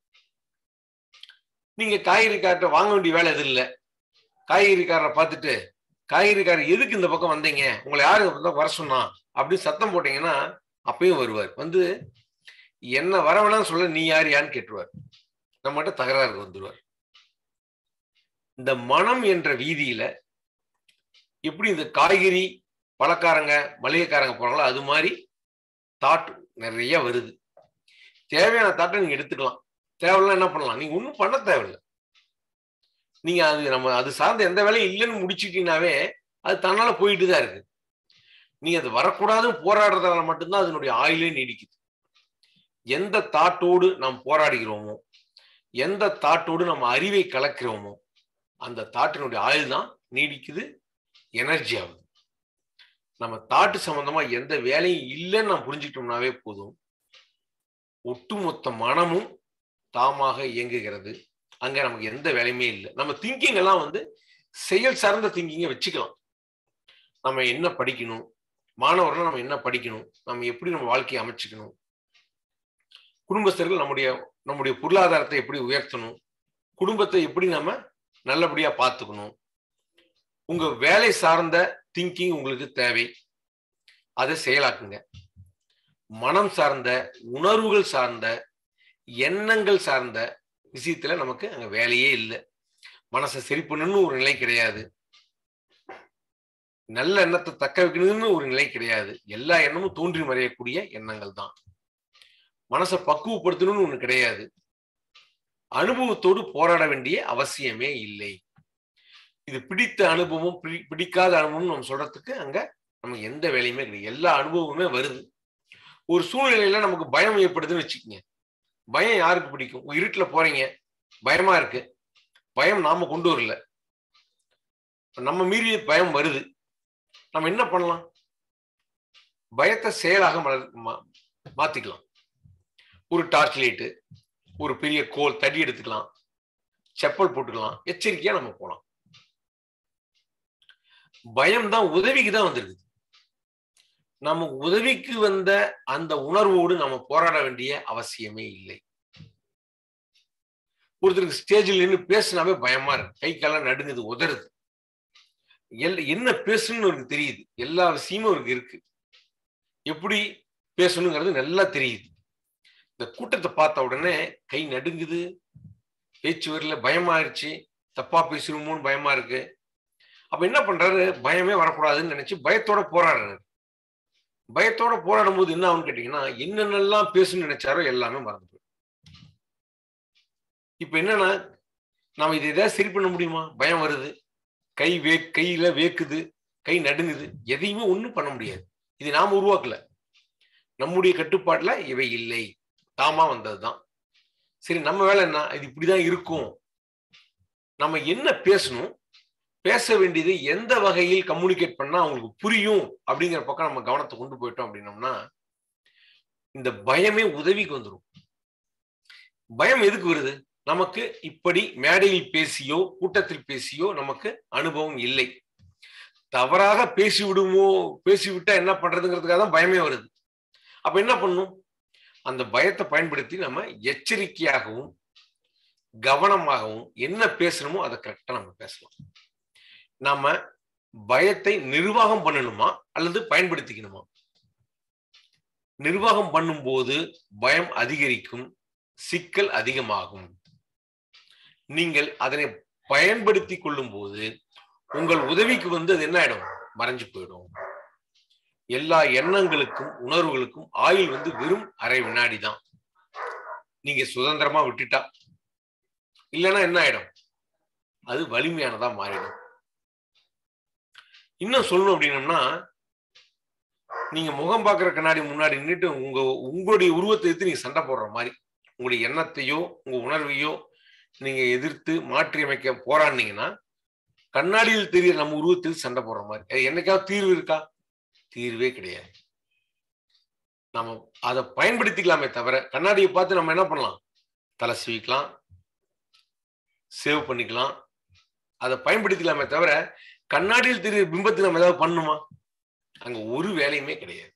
நீங்க காய்கறிக்கார்ட்ட வாங்க வேண்டிய வேலை எது இல்லை காய்கறிக்காரரை பார்த்துட்டு காய்கறிக்காரர் எதுக்கு இந்த பக்கம் வந்தீங்க உங்களை யாரு வர சொன்னா அப்படின்னு சத்தம் போட்டீங்கன்னா அப்பயும் வருவார் வந்து என்ன வர வேணாம்னு சொல்ல நீ யார் யான்னு கேட்டுருவார் நம்மகிட்ட தகராறு வந்துடுவார் இந்த மனம் என்ற வீதியில எப்படி இந்த காய்கறி பழக்காரங்க மளிகைக்காரங்க போறாங்களோ அது மாதிரி தாட் நிறைய வருது தேவையான தாட்டை நீங்க எடுத்துக்கலாம் தேவையில்லாம் என்ன பண்ணலாம் நீங்க ஒன்றும் பண்ண தேவையில்லை நீங்க அது நம்ம அது சார்ந்த எந்த வேலையும் இல்லைன்னு முடிச்சுட்டீங்கன்னாவே அது தன்னால போயிட்டு தான் இருக்கு நீங்க அது வரக்கூடாதுன்னு போராடுறதால மட்டும்தான் அதனுடைய ஆயுளே நீடிக்குது எந்த தாட்டோடு நாம் போராடுகிறோமோ எந்த தாட்டோடு நம்ம அறிவை கலக்கிறோமோ அந்த தாட்டினுடைய ஆயுள் தான் நீடிக்குது எனர்ஜி ஆகுது நம்ம தாட்டு சம்பந்தமா எந்த வேலையும் இல்லைன்னு நம்ம புரிஞ்சுக்கிட்டோம்னாவே போதும் ஒட்டுமொத்த மனமும் தாமாக இயங்குகிறது அங்க நமக்கு எந்த வேலையுமே இல்லை நம்ம திங்கிங் எல்லாம் வந்து செயல் சார்ந்த திங்கிங்கை வச்சுக்கலாம் நம்ம என்ன படிக்கணும் மாணவர்கள் நம்ம என்ன படிக்கணும் நம்ம எப்படி நம்ம வாழ்க்கையை அமைச்சுக்கணும் குடும்பஸ்தர்கள் நம்முடைய நம்முடைய பொருளாதாரத்தை எப்படி உயர்த்தணும் குடும்பத்தை எப்படி நம்ம நல்லபடியா பார்த்துக்கணும் உங்க வேலை சார்ந்த திங்கிங் உங்களுக்கு தேவை அதை செயலாக்குங்க மனம் சார்ந்த உணர்வுகள் சார்ந்த எண்ணங்கள் சார்ந்த விஷயத்துல நமக்கு அங்க வேலையே இல்லை மனசை சரி பண்ணணும்னு ஒரு நிலை கிடையாது நல்ல எண்ணத்தை தக்க வைக்கணும்னு ஒரு நிலை கிடையாது எல்லா எண்ணமும் தோன்றி மறையக்கூடிய எண்ணங்கள் தான் மனசை பக்குவப்படுத்தணும்னு ஒண்ணு கிடையாது அனுபவத்தோடு போராட வேண்டிய அவசியமே இல்லை இது பிடித்த அனுபவம் பிடி பிடிக்காத அனுபவம் நம்ம சொல்றதுக்கு அங்க நமக்கு எந்த வேலையுமே கிடையாது எல்லா அனுபவமுமே வருது ஒரு சூழ்நிலையில நமக்கு பயம் ஏற்படுதுன்னு வச்சுக்கோங்க பயம் யாருக்கு பிடிக்கும் இருட்டுல போறீங்க பயமா இருக்கு பயம் நாம கொண்டு வரல நம்ம மீறி பயம் வருது நம்ம என்ன பண்ணலாம் பயத்தை செயலாக மாத்திக்கலாம் ஒரு டார்ச் லைட்டு ஒரு பெரிய கோல் தடி எடுத்துக்கலாம் செப்பல் போட்டுக்கலாம் எச்சரிக்கையா நம்ம போலாம் பயம் தான் உதவிக்கு தான் வந்திருக்குது நம்ம உதவிக்கு வந்த அந்த உணர்வோடு நம்ம போராட வேண்டிய அவசியமே இல்லை ஒருத்தருக்கு ஸ்டேஜில் நின்று பேசினாவே பயமா இருக்கு கை காலம் நடுங்குது உதறுது எல் என்ன பேசணும்னு அவருக்கு தெரியுது எல்லா விஷயமும் அவருக்கு இருக்கு எப்படி பேசணுங்கிறது நல்லா தெரியுது இந்த கூட்டத்தை பார்த்த உடனே கை நடுங்குது பேச்சு வரல பயமாயிருச்சு தப்பா பேசிடுமோன்னு பயமா இருக்கு அப்ப என்ன பண்றாரு பயமே வரக்கூடாதுன்னு நினைச்சு பயத்தோட போராடுறாரு பயத்தோட போராடும் போது என்ன ஆகும்னு கேட்டீங்கன்னா என்னென்னலாம் பேசணும்னு நினைச்சாரோ எல்லாமே மறந்து போயிடும் இப்ப என்னன்னா நாம இதை எதாவது சரி பண்ண முடியுமா பயம் வருது கை வே கையில வேக்குது கை நடுங்குது எதையுமே ஒண்ணும் பண்ண முடியாது இது நாம உருவாக்கல நம்முடைய கட்டுப்பாட்டுல இவை இல்லை தாமா வந்ததுதான் சரி நம்ம வேலை என்ன இது இப்படிதான் இருக்கும் நம்ம என்ன பேசணும் பேச வேண்டியது எந்த வகையில் கம்யூனிகேட் பண்ணா அவங்களுக்கு புரியும் அப்படிங்கிற பக்கம் நம்ம கவனத்தை கொண்டு போயிட்டோம் அப்படின்னோம்னா இந்த பயமே உதவிக்கு வந்துடும் பயம் எதுக்கு வருது நமக்கு இப்படி மேடையில் பேசியோ கூட்டத்தில் பேசியோ நமக்கு அனுபவம் இல்லை தவறாக பேசி விடுமோ பேசி விட்டா என்ன பண்றதுங்கிறதுக்காக தான் பயமே வருது அப்ப என்ன பண்ணும் அந்த பயத்தை பயன்படுத்தி நம்ம எச்சரிக்கையாகவும் கவனமாகவும் என்ன பேசணுமோ அதை கரெக்டா நம்ம பேசலாம் நாம பயத்தை நிர்வாகம் பண்ணணுமா அல்லது பயன்படுத்திக்கணுமா நிர்வாகம் பண்ணும்போது பயம் அதிகரிக்கும் சிக்கல் அதிகமாகும் நீங்கள் அதனை பயன்படுத்தி கொள்ளும் போது உங்கள் உதவிக்கு வந்து அது என்ன ஆயிடும் மறைஞ்சு போயிடும் எல்லா எண்ணங்களுக்கும் உணர்வுகளுக்கும் ஆயுள் வந்து வெறும் அரை வினாடி தான் நீங்க சுதந்திரமா விட்டுட்டா இல்லைன்னா என்ன ஆயிடும் அது வலிமையானதா மாறிடும் இன்னும் சொல்லணும் அப்படின்னம்னா நீங்க முகம் பார்க்குற கண்ணாடி முன்னாடி நின்றுட்டு உங்க உங்களுடைய உருவத்தை எடுத்து நீங்க சண்டை போடுற மாதிரி உங்களுடைய எண்ணத்தையோ உங்க உணர்வையோ நீங்க எதிர்த்து மாற்றி அமைக்க போராடினீங்கன்னா கண்ணாடியில் தெரிய நம்ம உருவத்தில் சண்டை போடுற மாதிரி என்னைக்காவது தீர்வு இருக்கா தீர்வே கிடையாது நம்ம அதை பயன்படுத்திக்கலாமே தவிர கண்ணாடியை பார்த்து நம்ம என்ன பண்ணலாம் தலை சீவிக்கலாம் சேவ் பண்ணிக்கலாம் அதை பயன்படுத்திக்கலாமே தவிர கண்ணாடியில் தெரிய பிம்பத்தை நம்ம ஏதாவது பண்ணுமா அங்க ஒரு வேலையுமே கிடையாது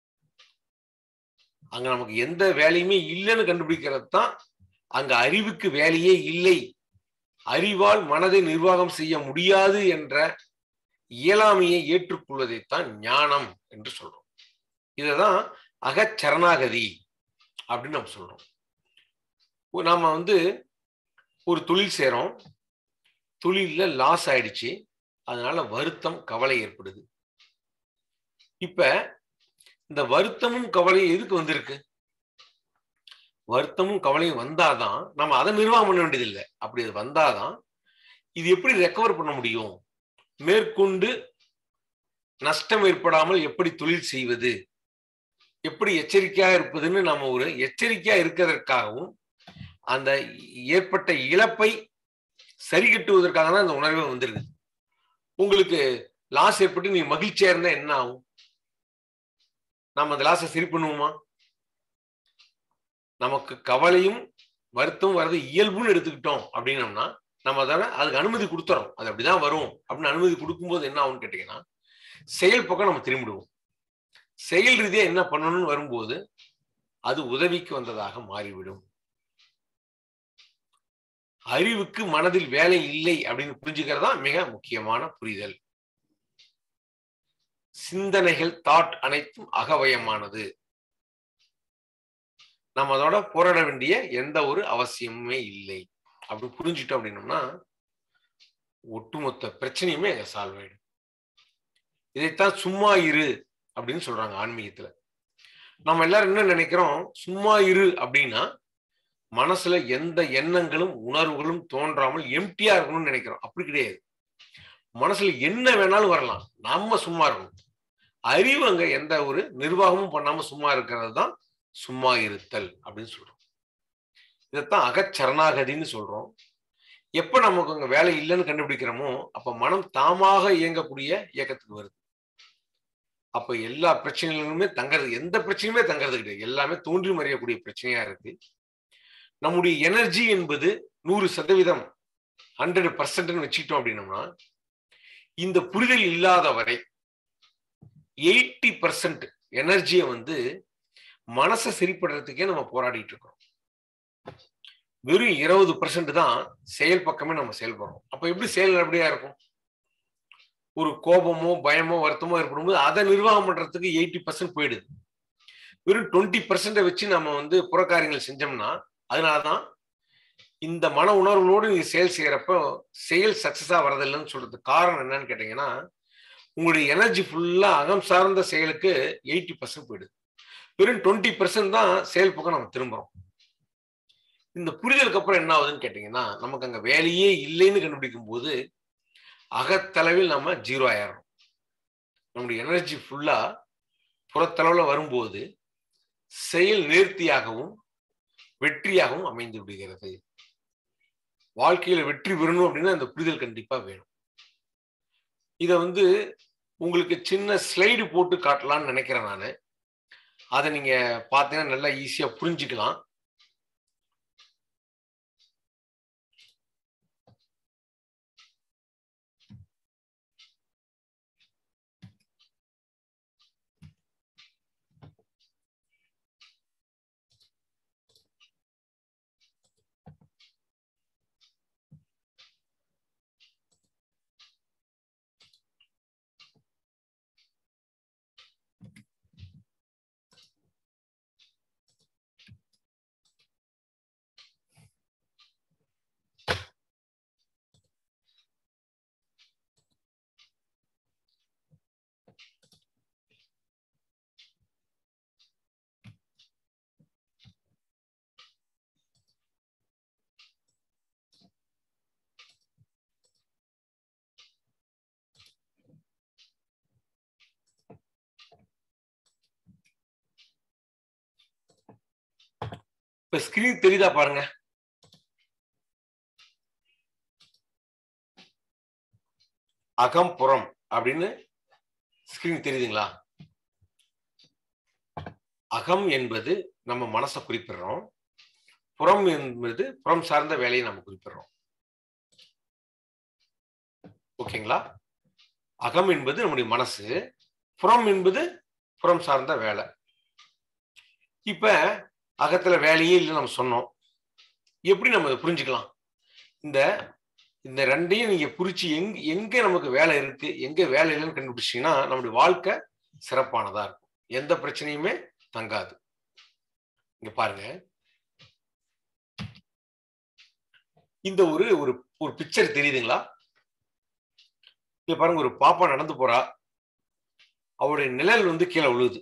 அங்க நமக்கு எந்த வேலையுமே இல்லைன்னு கண்டுபிடிக்கிறது தான் அங்க அறிவுக்கு வேலையே இல்லை அறிவால் மனதை நிர்வாகம் செய்ய முடியாது என்ற இயலாமையை ஏற்றுக்கொள்வதைத்தான் ஞானம் என்று சொல்றோம் இததான் அகச்சரணாகதி அப்படின்னு நம்ம சொல்றோம் நாம வந்து ஒரு தொழில் செய்றோம் தொழில லாஸ் ஆயிடுச்சு அதனால வருத்தம் கவலை ஏற்படுது இப்ப இந்த வருத்தமும் கவலையும் எதுக்கு வந்திருக்கு வருத்தமும் கவலையும் வந்தாதான் நம்ம அதை நிர்வாகம் பண்ண வேண்டியதில்லை அப்படி அது வந்தாதான் இது எப்படி ரெக்கவர் பண்ண முடியும் மேற்கொண்டு நஷ்டம் ஏற்படாமல் எப்படி தொழில் செய்வது எப்படி எச்சரிக்கையா இருப்பதுன்னு நம்ம ஒரு எச்சரிக்கையா இருக்கிறதற்காகவும் அந்த ஏற்பட்ட இழப்பை சரி கட்டுவதற்காக தான் அந்த உணர்வே வந்திருக்கு உங்களுக்கு லாஸ் ஏற்பட்டு நீங்க மகிழ்ச்சியா இருந்தா என்ன ஆகும் நம்ம அந்த லாஸை சரி பண்ணுவோமா நமக்கு கவலையும் வருத்தம் வர்றது இயல்புன்னு எடுத்துக்கிட்டோம் அப்படின்னம்னா நம்ம அதோட அதுக்கு அனுமதி கொடுத்துறோம் அது அப்படிதான் வரும் அப்படின்னு அனுமதி கொடுக்கும்போது என்ன ஆகும்னு கேட்டீங்கன்னா செயல் பக்கம் நம்ம திரும்பிடுவோம் செயல் ரீதியா என்ன பண்ணணும்னு வரும்போது அது உதவிக்கு வந்ததாக மாறிவிடும் அறிவுக்கு மனதில் வேலை இல்லை அப்படின்னு புரிஞ்சுக்கிறதா மிக முக்கியமான புரிதல் சிந்தனைகள் தாட் அனைத்தும் அகவயமானது நம்ம அதோட போராட வேண்டிய எந்த ஒரு அவசியமுமே இல்லை அப்படி புரிஞ்சுட்டோம் அப்படின்னோம்னா ஒட்டுமொத்த பிரச்சனையுமே அங்க சால்வ் ஆயிடும் இதைத்தான் சும்மா இரு அப்படின்னு சொல்றாங்க ஆன்மீகத்துல நம்ம எல்லாரும் என்ன நினைக்கிறோம் சும்மா இரு அப்படின்னா மனசுல எந்த எண்ணங்களும் உணர்வுகளும் தோன்றாமல் எம்டியா இருக்கணும்னு நினைக்கிறோம் அப்படி கிடையாது மனசுல என்ன வேணாலும் வரலாம் நம்ம சும்மா இருக்கணும் அறிவு அங்க எந்த ஒரு நிர்வாகமும் பண்ணாம சும்மா இருக்கிறது தான் சும்மா இருத்தல் அப்படின்னு சொல்றோம் இதைத்தான் அகச்சரணாகதின்னு சொல்றோம் எப்ப நமக்கு அங்க வேலை இல்லைன்னு கண்டுபிடிக்கிறோமோ அப்ப மனம் தாமாக இயங்கக்கூடிய இயக்கத்துக்கு வருது அப்ப எல்லா பிரச்சனைகளுமே தங்கிறது எந்த பிரச்சனையுமே தங்கிறது கிடையாது எல்லாமே தோன்றி மறையக்கூடிய பிரச்சனையா இருக்கு நம்முடைய எனர்ஜி என்பது நூறு சதவீதம் ஹண்ட்ரட் பர்சன்ட்னு வச்சுக்கிட்டோம் அப்படின்னம்னா இந்த புரிதல் இல்லாத வரை எயிட்டி பர்சன்ட் எனர்ஜியை வந்து மனசை சரிப்படுறதுக்கே நம்ம போராடிட்டு இருக்கிறோம் வெறும் இருபது பர்சன்ட் தான் செயல் பக்கமே நம்ம செயல்படுறோம் அப்ப எப்படி செயல் எப்படியா இருக்கும் ஒரு கோபமோ பயமோ வருத்தமோ ஏற்படும்போது அதை நிர்வாகம் பண்றதுக்கு எயிட்டி பர்சன்ட் போயிடுது வெறும் டுவெண்ட்டி பர்சன்டை வச்சு நம்ம வந்து புறக்காரியங்கள் செஞ்சோம்னா அதனாலதான் இந்த மன உணர்வுகளோடு நீங்க செயல் செய்யறப்போ செயல் சக்சஸா வரதில்லைன்னு சொல்றதுக்கு காரணம் என்னன்னு கேட்டீங்கன்னா உங்களுடைய எனர்ஜி ஃபுல்லா அகம் சார்ந்த செயலுக்கு எயிட்டி பர்சன்ட் போயிடுது வெறும் டுவெண்ட்டி பர்சன்ட் தான் செயல் பக்கம் நம்ம திரும்புறோம் இந்த புரிதலுக்கு அப்புறம் என்ன ஆகுதுன்னு கேட்டீங்கன்னா நமக்கு அங்க வேலையே இல்லைன்னு கண்டுபிடிக்கும் போது அகத்தளவில் நம்ம ஜீரோ ஆயிடுறோம் நம்முடைய எனர்ஜி ஃபுல்லா புறத்தளவில் வரும்போது செயல் நேர்த்தியாகவும் வெற்றியாகவும் அமைந்து விடுகிறது வாழ்க்கையில வெற்றி பெறணும் அப்படின்னா அந்த புரிதல் கண்டிப்பா வேணும் இதை வந்து உங்களுக்கு சின்ன ஸ்லைடு போட்டு காட்டலாம்னு நினைக்கிறேன் நான் அதை நீங்க பார்த்தீங்கன்னா நல்லா ஈஸியா புரிஞ்சுக்கலாம் இப்ப ஸ்கிரீன் தெரியுதா பாருங்க அகம் புறம் அப்படின்னு ஸ்கிரீன் தெரியுதுங்களா அகம் என்பது நம்ம மனசை குறிப்பிடுறோம் புறம் என்பது புறம் சார்ந்த வேலையை நம்ம குறிப்பிடுறோம் ஓகேங்களா அகம் என்பது நம்முடைய மனசு புறம் என்பது புறம் சார்ந்த வேலை இப்ப அகத்துல வேலையே இல்லை நம்ம சொன்னோம் எப்படி நம்ம இதை புரிஞ்சுக்கலாம் இந்த இந்த ரெண்டையும் நீங்க புரிச்சு எங்க எங்க நமக்கு வேலை இருக்கு எங்க வேலை இல்லைன்னு கண்டுபிடிச்சீங்கன்னா நம்முடைய வாழ்க்கை சிறப்பானதா இருக்கும் எந்த பிரச்சனையுமே தங்காது இங்க பாருங்க இந்த ஒரு ஒரு ஒரு பிக்சர் தெரியுதுங்களா இங்க பாருங்க ஒரு பாப்பா நடந்து போறா அவருடைய நிழல் வந்து கீழே விழுகுது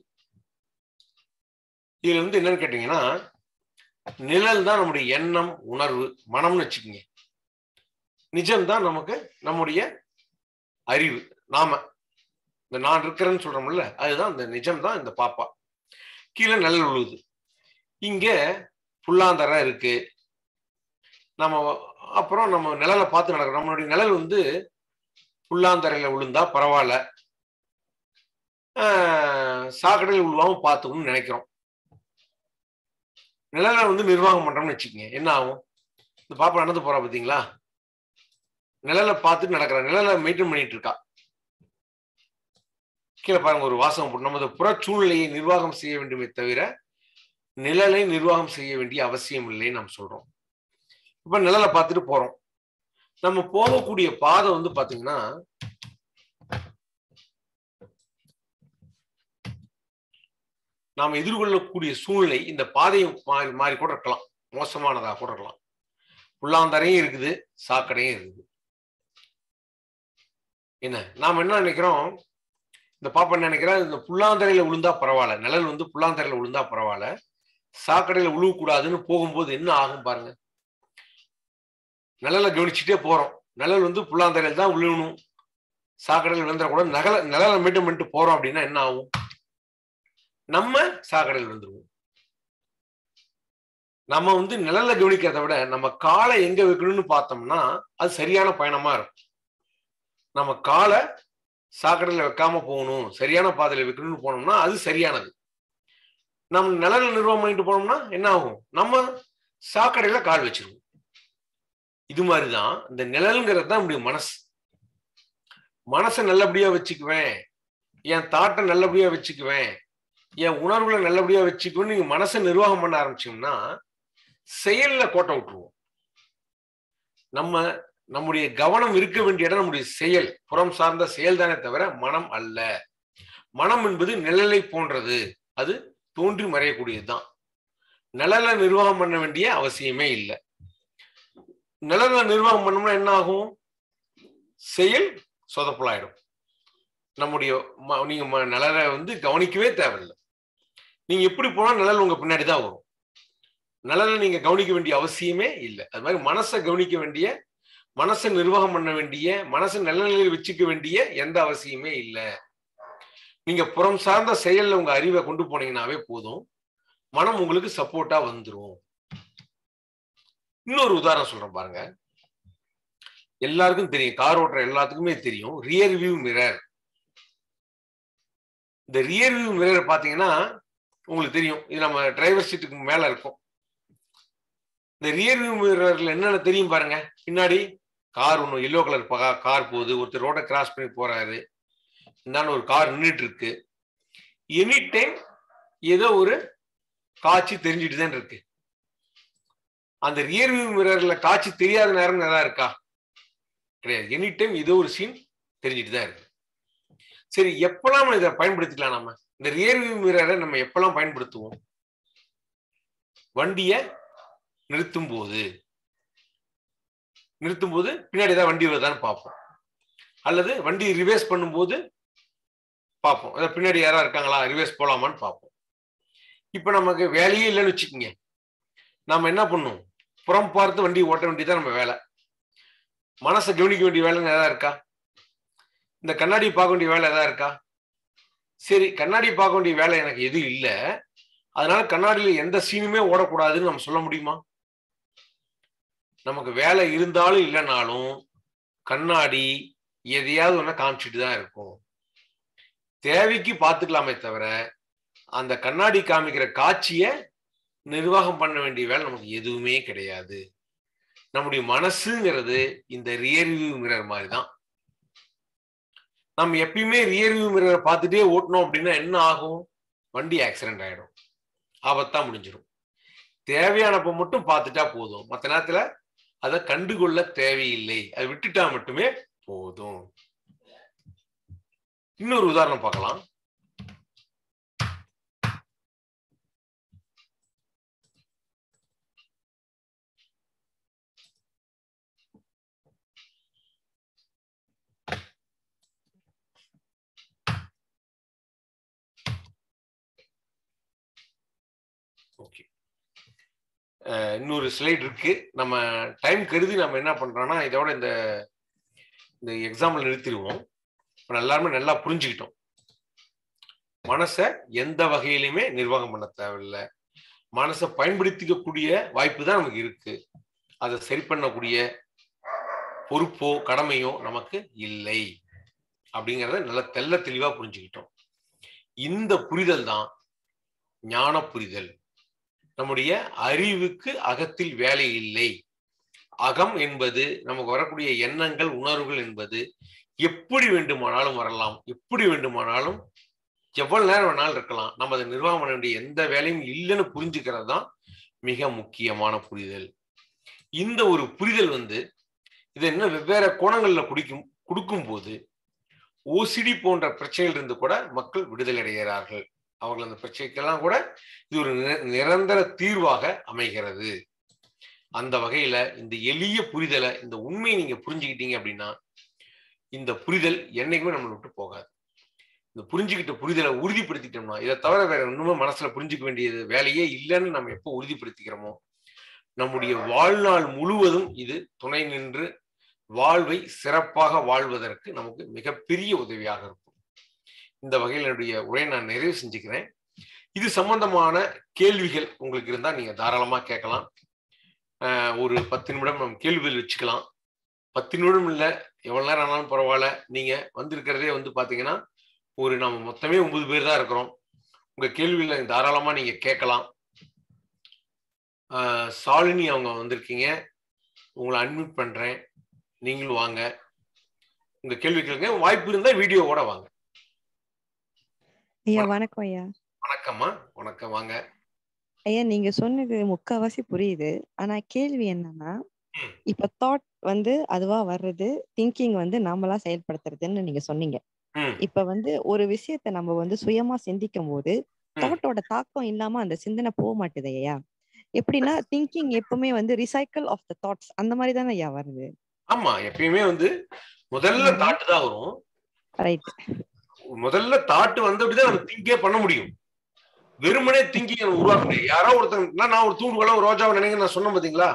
இதுல வந்து என்னன்னு கேட்டீங்கன்னா நிழல் தான் நம்முடைய எண்ணம் உணர்வு மனம்னு வச்சுக்கோங்க நிஜம்தான் நமக்கு நம்முடைய அறிவு நாம இந்த நான் இருக்கிறேன்னு சொல்றோம்ல அதுதான் இந்த நிஜம் தான் இந்த பாப்பா கீழே நிழல் விழுகுது இங்க புல்லாந்தர இருக்கு நம்ம அப்புறம் நம்ம நிழலை பார்த்து நடக்கிறோம் நம்மளுடைய நிழல் வந்து புல்லாந்தரையில விழுந்தா பரவாயில்ல சாக்கடையில் விழுவாம பார்த்துக்கணும்னு நினைக்கிறோம் நிழலை வந்து நிர்வாகம் பண்றோம்னு வச்சுக்கோங்க என்ன ஆகும் இந்த பாப்பா நடந்து போறா பார்த்தீங்களா நிழலை பார்த்துட்டு நடக்கிறா நிழலை மெயின்டைன் பண்ணிட்டு இருக்கா கீழே பாருங்க ஒரு வாசகம் போட்டு நமது புற சூழ்நிலையை நிர்வாகம் செய்ய வேண்டுமே தவிர நிழலை நிர்வாகம் செய்ய வேண்டிய அவசியம் இல்லைன்னு நம்ம சொல்றோம் இப்ப நிழலை பார்த்துட்டு போறோம் நம்ம போகக்கூடிய பாதை வந்து பாத்தீங்கன்னா நாம் எதிர்கொள்ளக்கூடிய சூழ்நிலை இந்த பாதையும் மாறி மாறி கூட இருக்கலாம் மோசமானதாக கூட இருக்கலாம் புல்லாந்தரையும் இருக்குது சாக்கடையும் இருக்குது என்ன நாம் என்ன நினைக்கிறோம் இந்த பாப்பா என்ன நினைக்கிறா இந்த புல்லாந்தரையில விழுந்தா பரவாயில்ல நிழல் வந்து புல்லாந்தரையில விழுந்தா பரவாயில்ல சாக்கடையில விழுவக்கூடாதுன்னு போகும்போது என்ன ஆகும் பாருங்க நிழலை கவனிச்சுட்டே போறோம் நிழல் வந்து புல்லாந்தரையில் தான் விழுகணும் சாக்கடையில் விழுந்துடக்கூடாது நகல நிழலை மீட்டும் பண்ணிட்டு போறோம் அப்படின்னா என்ன ஆகும் நம்ம சாக்கடையில் விழுந்துருவோம் நம்ம வந்து நிழலை கவனிக்கிறத விட நம்ம காலை எங்க வைக்கணும்னு பார்த்தோம்னா அது சரியான பயணமா இருக்கும் நம்ம காலை சாக்கடையில் வைக்காம போகணும் சரியான பாதையில வைக்கணும்னு போனோம்னா அது சரியானது நம்ம நிழல் நிர்வாகம் பண்ணிட்டு போனோம்னா என்ன ஆகும் நம்ம சாக்கடையில கால் வச்சிருவோம் இது மாதிரிதான் இந்த நிழல்ங்கிறது தான் நம்முடைய மனசு மனசை நல்லபடியா வச்சுக்குவேன் என் தாட்டை நல்லபடியா வச்சுக்குவேன் என் உணர்வுகளை நல்லபடியா வச்சுக்குவேன் நீங்க மனசை நிர்வாகம் பண்ண ஆரம்பிச்சோம்னா செயல்ல கோட்டை விட்டுருவோம் நம்ம நம்முடைய கவனம் இருக்க வேண்டிய இடம் நம்முடைய செயல் புறம் சார்ந்த செயல் தானே தவிர மனம் அல்ல மனம் என்பது நிழலை போன்றது அது தோன்றி மறையக்கூடியதுதான் நிழலை நிர்வாகம் பண்ண வேண்டிய அவசியமே இல்லை நிழலை நிர்வாகம் பண்ணோம்னா என்ன ஆகும் செயல் சொதப்பலாயிடும் நம்முடைய நீங்க நிழலை வந்து கவனிக்கவே தேவையில்லை நீங்க எப்படி போனா நிழல் உங்க பின்னாடி தான் வரும் நிழலை நீங்க கவனிக்க வேண்டிய அவசியமே இல்லை அது மாதிரி மனசை கவனிக்க வேண்டிய மனசை நிர்வாகம் பண்ண வேண்டிய மனசை நல்ல நிலையில் வச்சுக்க வேண்டிய எந்த அவசியமே இல்லை நீங்க புறம் சார்ந்த செயல்ல உங்க அறிவை கொண்டு போனீங்கன்னாவே போதும் மனம் உங்களுக்கு சப்போர்ட்டா வந்துரும் இன்னொரு உதாரணம் சொல்றேன் பாருங்க எல்லாருக்கும் தெரியும் கார் ஓட்டுற எல்லாத்துக்குமே தெரியும் ரியர் வியூ மிரர் இந்த ரியர் வியூ மிரர் பாத்தீங்கன்னா உங்களுக்கு தெரியும் இது நம்ம டிரைவர் சீட்டுக்கு மேல இருக்கும் இந்த ரியர் வியூ மிரர்ல என்னென்ன தெரியும் பாருங்க பின்னாடி கார் ஒன்று எல்லோ கலர் கார் போகுது ஒருத்தர் ரோட கிராஸ் பண்ணி போறாரு இந்தாண்ட ஒரு கார் நின்றுட்டு இருக்கு எனி டைம் ஏதோ ஒரு காட்சி தெரிஞ்சுட்டு தான் இருக்கு அந்த ரியர் வியூ மிரர்ல காட்சி தெரியாத நேரம் ஏதாவது இருக்கா கிடையாது எனி டைம் ஏதோ ஒரு சீன் தெரிஞ்சுட்டு தான் இருக்கு சரி எப்பெல்லாம் நம்ம இதை பயன்படுத்திக்கலாம் நம்ம இந்த ரியர் வியூ மிரரை நம்ம எப்பெல்லாம் பயன்படுத்துவோம் வண்டிய நிறுத்தும் போது நிறுத்தும் போது பின்னாடி ஏதாவது வண்டி வருதான்னு பார்ப்போம் அல்லது வண்டி ரிவேஸ் பண்ணும்போது பார்ப்போம் அதாவது பின்னாடி யாரா இருக்காங்களா ரிவேஸ் போலாமான்னு பார்ப்போம் இப்போ நமக்கு வேலையே இல்லைன்னு வச்சுக்கோங்க நாம என்ன பண்ணும் புறம் பார்த்து வண்டி ஓட்ட வேண்டியதான் நம்ம வேலை மனசை கவனிக்க வேண்டிய வேலைன்னு எதாவது இருக்கா இந்த கண்ணாடி பார்க்க வேண்டிய வேலை எதாவது இருக்கா சரி கண்ணாடி பார்க்க வேண்டிய வேலை எனக்கு எதுவும் இல்லை அதனால கண்ணாடியில் எந்த சீனுமே ஓடக்கூடாதுன்னு நம்ம சொல்ல முடியுமா நமக்கு வேலை இருந்தாலும் இல்லைனாலும் கண்ணாடி எதையாவது ஒன்று காமிச்சிட்டு தான் இருக்கும் தேவைக்கு பார்த்துக்கலாமே தவிர அந்த கண்ணாடி காமிக்கிற காட்சியை நிர்வாகம் பண்ண வேண்டிய வேலை நமக்கு எதுவுமே கிடையாது நம்முடைய மனசுங்கிறது இந்த ரியர் வியூ மிரர் மாதிரி தான் நம்ம எப்பயுமே ரியர் வியூ மிரரை பார்த்துட்டே ஓட்டணும் அப்படின்னா என்ன ஆகும் வண்டி ஆக்சிடென்ட் ஆயிடும் ஆபத்தா முடிஞ்சிடும் தேவையானப்ப மட்டும் பார்த்துட்டா போதும் மற்ற நேரத்துல அதை கண்டுகொள்ள தேவையில்லை அதை விட்டுட்டா மட்டுமே போதும் இன்னொரு உதாரணம் பார்க்கலாம் ஓகே இன்னொரு ஸ்லைட் இருக்கு நம்ம டைம் கருதி நம்ம என்ன பண்றோம்னா இதோட இந்த இந்த எக்ஸாம்பிள் நிறுத்திடுவோம் இப்போ எல்லாருமே நல்லா புரிஞ்சுக்கிட்டோம் மனசை எந்த வகையிலுமே நிர்வாகம் பண்ண தேவையில்லை மனசை பயன்படுத்திக்கக்கூடிய வாய்ப்பு தான் நமக்கு இருக்கு அதை சரி பண்ணக்கூடிய பொறுப்போ கடமையோ நமக்கு இல்லை அப்படிங்கிறத நல்லா தெல்ல தெளிவா புரிஞ்சுக்கிட்டோம் இந்த புரிதல் தான் ஞான புரிதல் நம்முடைய அறிவுக்கு அகத்தில் வேலை இல்லை அகம் என்பது நமக்கு வரக்கூடிய எண்ணங்கள் உணர்வுகள் என்பது எப்படி வேண்டுமானாலும் வரலாம் எப்படி வேண்டுமானாலும் எவ்வளவு நேரம் வேணாலும் இருக்கலாம் நம்ம அதை நிர்வாகம் பண்ண வேண்டிய எந்த வேலையும் இல்லைன்னு புரிஞ்சுக்கிறது தான் மிக முக்கியமான புரிதல் இந்த ஒரு புரிதல் வந்து இதை இன்னும் வெவ்வேறு கோணங்கள்ல குடிக்கும் கொடுக்கும் போது ஓசிடி போன்ற பிரச்சனைகள் இருந்து கூட மக்கள் விடுதலை அடைகிறார்கள் அவர்கள் அந்த பிரச்சனைக்கெல்லாம் கூட இது ஒரு நிரந்தர தீர்வாக அமைகிறது அந்த வகையில இந்த எளிய புரிதலை இந்த உண்மையை நீங்க புரிஞ்சுக்கிட்டீங்க அப்படின்னா இந்த புரிதல் என்னைக்குமே நம்மளை விட்டு போகாது இந்த புரிஞ்சுக்கிட்ட புரிதலை உறுதிப்படுத்திட்டோம்னா இதை தவிர வேற ஒண்ணுமே மனசுல புரிஞ்சுக்க வேண்டியது வேலையே இல்லைன்னு நம்ம எப்போ உறுதிப்படுத்திக்கிறோமோ நம்முடைய வாழ்நாள் முழுவதும் இது துணை நின்று வாழ்வை சிறப்பாக வாழ்வதற்கு நமக்கு மிகப்பெரிய உதவியாக இருக்கும் இந்த வகையில் என்னுடைய உரையை நான் நிறைவு செஞ்சுக்கிறேன் இது சம்பந்தமான கேள்விகள் உங்களுக்கு இருந்தால் நீங்க தாராளமா கேட்கலாம் ஒரு பத்து நிமிடம் நம்ம கேள்விகள் வச்சுக்கலாம் பத்து நிமிடம் இல்லை எவ்வளவு நேரம் ஆனாலும் பரவாயில்ல நீங்க வந்திருக்கிறதே வந்து பாத்தீங்கன்னா ஒரு நம்ம மொத்தமே ஒன்பது பேர் தான் இருக்கிறோம் உங்க கேள்விகளை தாராளமா நீங்க கேட்கலாம் சாலினி அவங்க வந்திருக்கீங்க உங்களை அட்மிட் பண்றேன் நீங்களும் வாங்க உங்க கேள்வி கேளுங்க வாய்ப்பு இருந்தா வீடியோவோட வாங்க ஐயா வணக்கம் ஐயா வணக்கம்மா வணக்கம் வாங்க ஐயா நீங்க சொன்னது முக்காவாசி புரியுது ஆனா கேள்வி என்னன்னா ம். இப்ப தாட் வந்து அதுவா வர்றது திங்கிங் வந்து நாமளா செயல்படுத்துறதுன்னு நீங்க சொன்னீங்க ம் இப்ப வந்து ஒரு விஷயத்த நம்ம வந்து சுயமா சிந்திக்கும் போது ம். தாட்டோட தாக்கம் இல்லாம அந்த சிந்தனை போக மாட்டுது ஐயா எப்படின்னா திங்கிங் எப்பவுமே வந்து ரிசைக்கிள் ஆஃப் த தாட்ஸ் அந்த மாதிரி தானே ஐயா வருது ஆமா எப்பயுமே வந்து முதல்ல ம். தாட்டு தான் வரும் ரைட் முதல்ல தாட்டு வந்தபடிதான் நம்ம திங்கே பண்ண முடியும் வெறுமனே திங்கிங் உருவாக்க முடியும் யாரோ ஒருத்தங்க நான் ஒரு தூண்டுகோல ஒரு ரோஜாவை நினைங்க நான் சொன்னேன் பாத்தீங்களா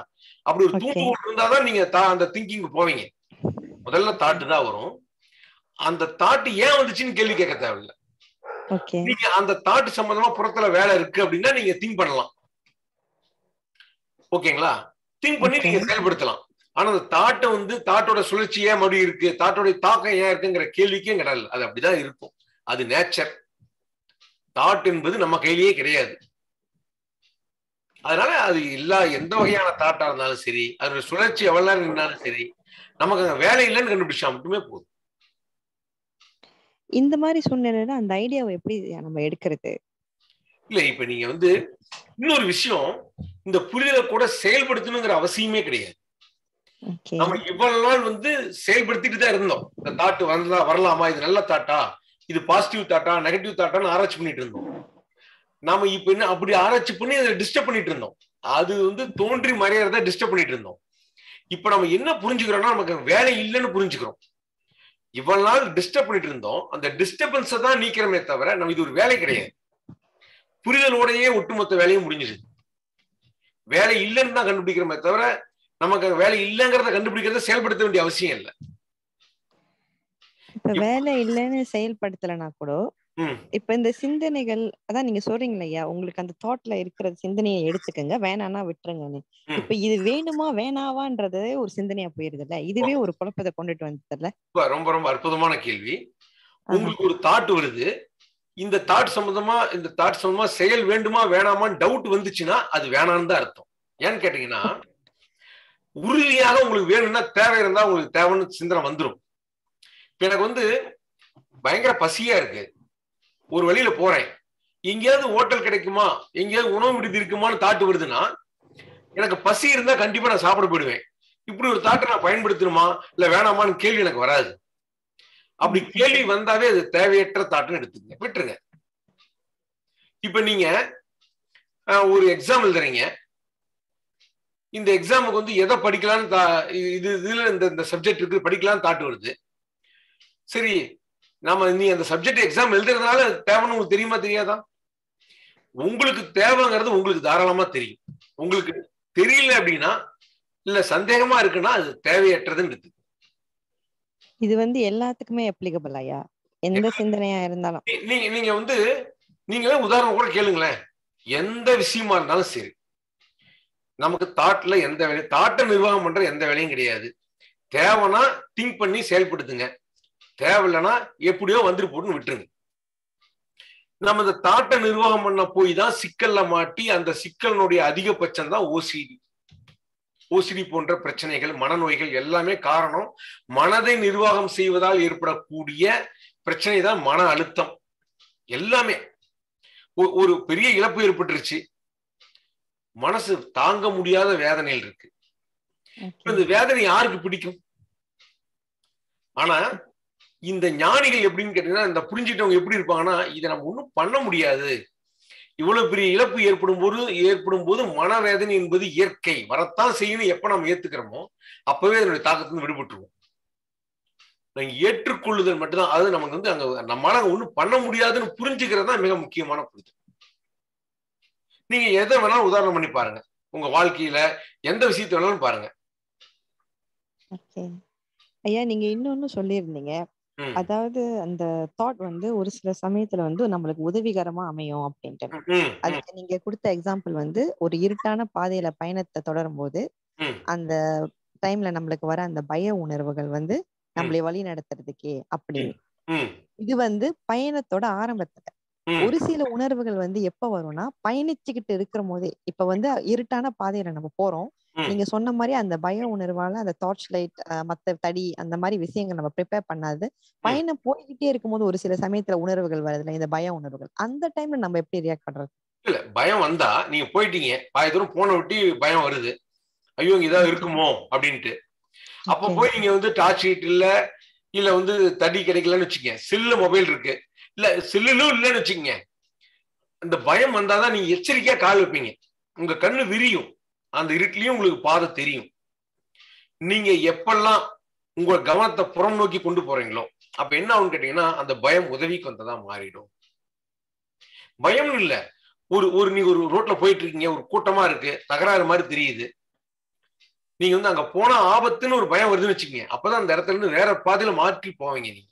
ஒரு அப்படி ஒரு Okay. தூண்டுகோல் இருந்தாதான் நீங்க தா- அந்த திங்கிங் போவீங்க முதல்ல தாட்டு தான் வரும் அந்த தாட்டு ஏன் வந்துச்சுன்னு கேள்வி கேட்க தேவையில்ல ஓகே நீங்க அந்த தாட்டு சம்பந்தமா புறத்துல வேலை இருக்கு அப்படின்னா நீங்க திங்க் பண்ணலாம் ஓகேங்களா திங்க் பண்ணி Okay. நீங்க செயல்படுத்தலாம் ஆனா அந்த தாட்டை வந்து தாட்டோட சுழற்சி ஏன் மறுபடியும் இருக்கு தாட்டோட தாக்கம் ஏன் இருக்குங்கிற கேள்விக்கே கிடையாது அது அப்படிதான் இருக்கும் அது நேச்சர் தாட் என்பது நம்ம கையிலேயே கிடையாது அதனால அது எல்லா எந்த வகையான தாட்டா இருந்தாலும் சரி அதோட சுழற்சி எவ்வளவு நேரம் இருந்தாலும் சரி நமக்கு அங்க வேலை இல்லைன்னு கண்டுபிடிச்சா மட்டுமே போதும் இந்த மாதிரி சூழ்நிலையில அந்த ஐடியாவை எப்படி நம்ம எடுக்கிறது இல்ல இப்ப நீங்க வந்து இன்னொரு விஷயம் இந்த புரிதலை கூட செயல்படுத்தணுங்கிற அவசியமே கிடையாது ஓகே நம்ம இவ்வளவு நாள் வந்து செயல்படுத்திட்டு தான் இருந்தோம் இந்த தாட்டு வந்தா வரலாமா இது நல்ல தாட்டா இது பாசிட்டிவ் தாட்டா நெகட்டிவ் தாட்டான்னு ஆராய்ச்சி பண்ணிட்டு இருந்தோம் நாம இப்ப என்ன அப்படி ஆராய்ச்சி பண்ணி அதை டிஸ்டர்ப் பண்ணிட்டு இருந்தோம் அது வந்து தோன்றி மறையறத டிஸ்டர்ப் பண்ணிட்டு இருந்தோம் இப்ப நம்ம என்ன புரிஞ்சுக்கிறோம்னா நமக்கு வேலை இல்லைன்னு புரிஞ்சுக்கிறோம் இவ்வளவு நாள் டிஸ்டர்ப் பண்ணிட்டு இருந்தோம் அந்த டிஸ்டர்பன்ஸை தான் நீக்கிறோமே தவிர நம்ம இது ஒரு வேலை கிடையாது புரிதலோடையே ஒட்டுமொத்த வேலையும் முடிஞ்சிருது வேலை இல்லைன்னு தான் கண்டுபிடிக்கிறோமே தவிர நமக்கு அங்க வேலை இல்லைங்கிறத கண்டுபிடிக்கிறத செயல்படுத்த வேண்டிய அவசியம் இல்லை இப்ப வேலை இல்லைன்னு செயல்படுத்தலைன்னா கூட ம் இப்ப இந்த சிந்தனைகள் அதான் நீங்க சொல்றீங்க இல்லையா உங்களுக்கு அந்த தாட்ல இருக்கிற சிந்தனையை எடுத்துக்கங்க வேணான்னா விட்டுருங்கன்னு ம். இப்ப இது வேணுமா வேணாவான்றதே ஒரு சிந்தனையா போயிருதுல்ல இதுவே ஒரு குழப்பத்தை கொண்டுட்டு வந்ததுல ரொம்ப ரொம்ப ரொம்ப அற்புதமான கேள்வி உங்களுக்கு ஒரு தாட் வருது இந்த தாட் சம்பந்தமா இந்த தாட் சம்பந்தமா செயல் வேண்டுமா வேணாமான்னு டவுட் வந்துச்சுன்னா அது வேணான்னு தான் அர்த்தம் ஏன்னு கேட்டீங்கன்னா உறுதியாக உங்களுக்கு வேணும்னா தேவை இருந்தா உங்களுக்கு தேவைன்னு சிந்தனை வந்துடும் இப்ப எனக்கு வந்து பயங்கர பசியா இருக்கு ஒரு வழியில போறேன் எங்கேயாவது ஹோட்டல் கிடைக்குமா எங்கேயாவது உணவு விடுதி இருக்குமான்னு தாட்டு வருதுன்னா எனக்கு பசி இருந்தா கண்டிப்பா நான் சாப்பிட போயிடுவேன் இப்படி ஒரு தாட்டை நான் பயன்படுத்தணுமா இல்ல வேணாமான்னு கேள்வி எனக்கு வராது அப்படி கேள்வி வந்தாவே அது தேவையற்ற தாட்டுன்னு எடுத்துக்கங்க விட்டுருங்க இப்ப நீங்க அஹ், ஒரு எக்ஸாம் எழுதுறீங்க இந்த எக்ஸாமுக்கு வந்து எதை படிக்கலாம்னு தா- இது இதுல இந்த இந்த சப்ஜெக்ட் இருக்கு படிக்கலாம்னு தாட்டு வருது சரி நாம நீ அந்த சப்ஜெக்ட் எக்ஸாம் எழுதுறதுனால அது தேவைன்னு உங்களுக்கு தெரியுமா தெரியாதா உங்களுக்கு தேவைங்கிறது உங்களுக்கு தாராளமா தெரியும் உங்களுக்கு தெரியல அப்படின்னா இல்ல சந்தேகமா இருக்குன்னா அது தேவையற்றதுன்னு எடுத்துக்கங்க. இது வந்து எல்லாத்துக்குமே அப்ளிகபிள் ஐயா எந்த சிந்தனையா இருந்தாலும் நீ- நீங்க நீங்க வந்து நீங்களே உதாரணம் கூட கேளுங்களேன் எந்த விஷயமா இருந்தாலும் சரி நமக்கு தாட்ல எந்த வேலையும் தாட்டை நிர்வாகம் பண்ற எந்த வேலையும் கிடையாது தேவைன்னா திங்க் பண்ணி செயல்படுத்துங்க தேவையில்லைன்னா எப்படியோ வந்துட்டு போட்டுன்னு விட்டுருங்க நம்ம இந்த தாட்டை நிர்வாகம் பண்ண போய் தான் சிக்கல்ல மாட்டி அந்த சிக்கலினுடைய அதிகபட்சம் தான் ஓசிடி ஓசிடி போன்ற பிரச்சனைகள் மனநோய்கள் எல்லாமே காரணம் மனதை நிர்வாகம் செய்வதால் ஏற்படக்கூடிய பிரச்சனை தான் மன அழுத்தம் எல்லாமே ஒ- ஒரு பெரிய இழப்பு ஏற்பட்டுருச்சு மனசு தாங்க முடியாத வேதனையில் இருக்கு இப்ப இந்த வேதனை யாருக்கு பிடிக்கும் ஆனா இந்த ஞானிகள் எப்படின்னு கேட்டீங்கன்னா இந்த புரிஞ்சுட்டவங்க எப்படி இருப்பாங்கன்னா இதை நம்ம ஒண்ணும் பண்ண முடியாது இவ்வளவு பெரிய இழப்பு ஏற்படும் போது ஏற்படும் போது மனவேதனை என்பது இயற்கை வரத்தான் செய்யணும் எப்ப நம்ம ஏத்துக்கிறோமோ அப்பவே அதனுடைய தாக்கத்திலிருந்து விடுபட்டுருவோம் நாங்க ஏற்றுக்கொள்ளுதல் மட்டும்தான் அது நமக்கு வந்து அங்க நம்மளால ஒண்ணும் பண்ண முடியாதுன்னு புரிஞ்சுக்கிறது தான் மிக முக்கியமான புரிதல் நீங்க எதை வேணாலும் உதாரணம் பண்ணி பாருங்க உங்க வாழ்க்கையில எந்த விஷயத்த வேணாலும் பாருங்க ஓகே ஐயா நீங்க இன்னொன்னு சொல்லியிருந்தீங்க ம், அதாவது அந்த தாட் வந்து ஒரு சில சமயத்துல வந்து நம்மளுக்கு உதவிகரமா அமையும் அப்படின்ட்டு ம், ம், அதுக்கு நீங்க கொடுத்த எக்ஸாம்பிள் வந்து ஒரு இருட்டான பாதையில பயணத்தை தொடரும் போது ம், அந்த டைம்ல நம்மளுக்கு வர அந்த பய உணர்வுகள் வந்து நம்மளை வழி நடத்துறதுக்கே அப்படின்னு ம், இது வந்து பயணத்தோட ஆரம்பத்துல ம், ஒரு சில உணர்வுகள் வந்து எப்ப வரும்னா பயணிச்சுக்கிட்டு இருக்கிற போதே இப்ப வந்து இருட்டான பாதையில நம்ம போறோம் ம். நீங்க சொன்ன மாதிரி அந்த பய உணர்வால அந்த டார்ச் லைட் மத்த தடி அந்த மாதிரி விஷயங்கள் நம்ம ப்ரிப்பேர் பண்ணாது பயணம் போய்கிட்டே இருக்கும்போது ஒரு சில சமயத்துல உணர்வுகள் வருதுல இந்த பய உணர்வுகள் அந்த டைம்ல நம்ம எப்படி ரியாக்ட் பண்றது இல்ல பயம் வந்தா நீங்க போயிட்டீங்க பாதி தூரம் போன விட்டு பயம் வருது ஐயோ இங்க ஏதாவது இருக்குமோ அப்படின்ட்டு அப்ப Okay. போய் நீங்க வந்து டார்ச் ஷீட் இல்ல இல்ல வந்து தடி கிடைக்கலன்னு வச்சுக்கங்க செல்லு மொபைல் இருக்கு இல்ல செல்லுலும் இல்லைன்னு வச்சுக்கங்க இந்த பயம் வந்தாதான் நீங்க எச்சரிக்கையா கால் வைப்பீங்க உங்க கண்ணு விரியும் அந்த இருட்டிலையும் உங்களுக்கு பாதை தெரியும் நீங்க எப்பெல்லாம் உங்க கவனத்தை புறம் நோக்கி கொண்டு போறீங்களோ அப்ப என்ன ஆகும்னு கேட்டீங்கன்னா அந்த பயம் உதவிக்கு வந்ததா மாறிடும் பயம் இல்ல ஒரு ஒரு நீங்க ஒரு ரோட்ல போயிட்டு இருக்கீங்க ஒரு கூட்டமா இருக்கு தகராறு மாதிரி தெரியுது நீங்க வந்து அங்க போனா ஆபத்துன்னு ஒரு பயம் வருதுன்னு வச்சுக்கோங்க அப்பதான் அந்த இடத்துல இருந்து வேற பாதையில மாற்றி போவீங்க நீங்க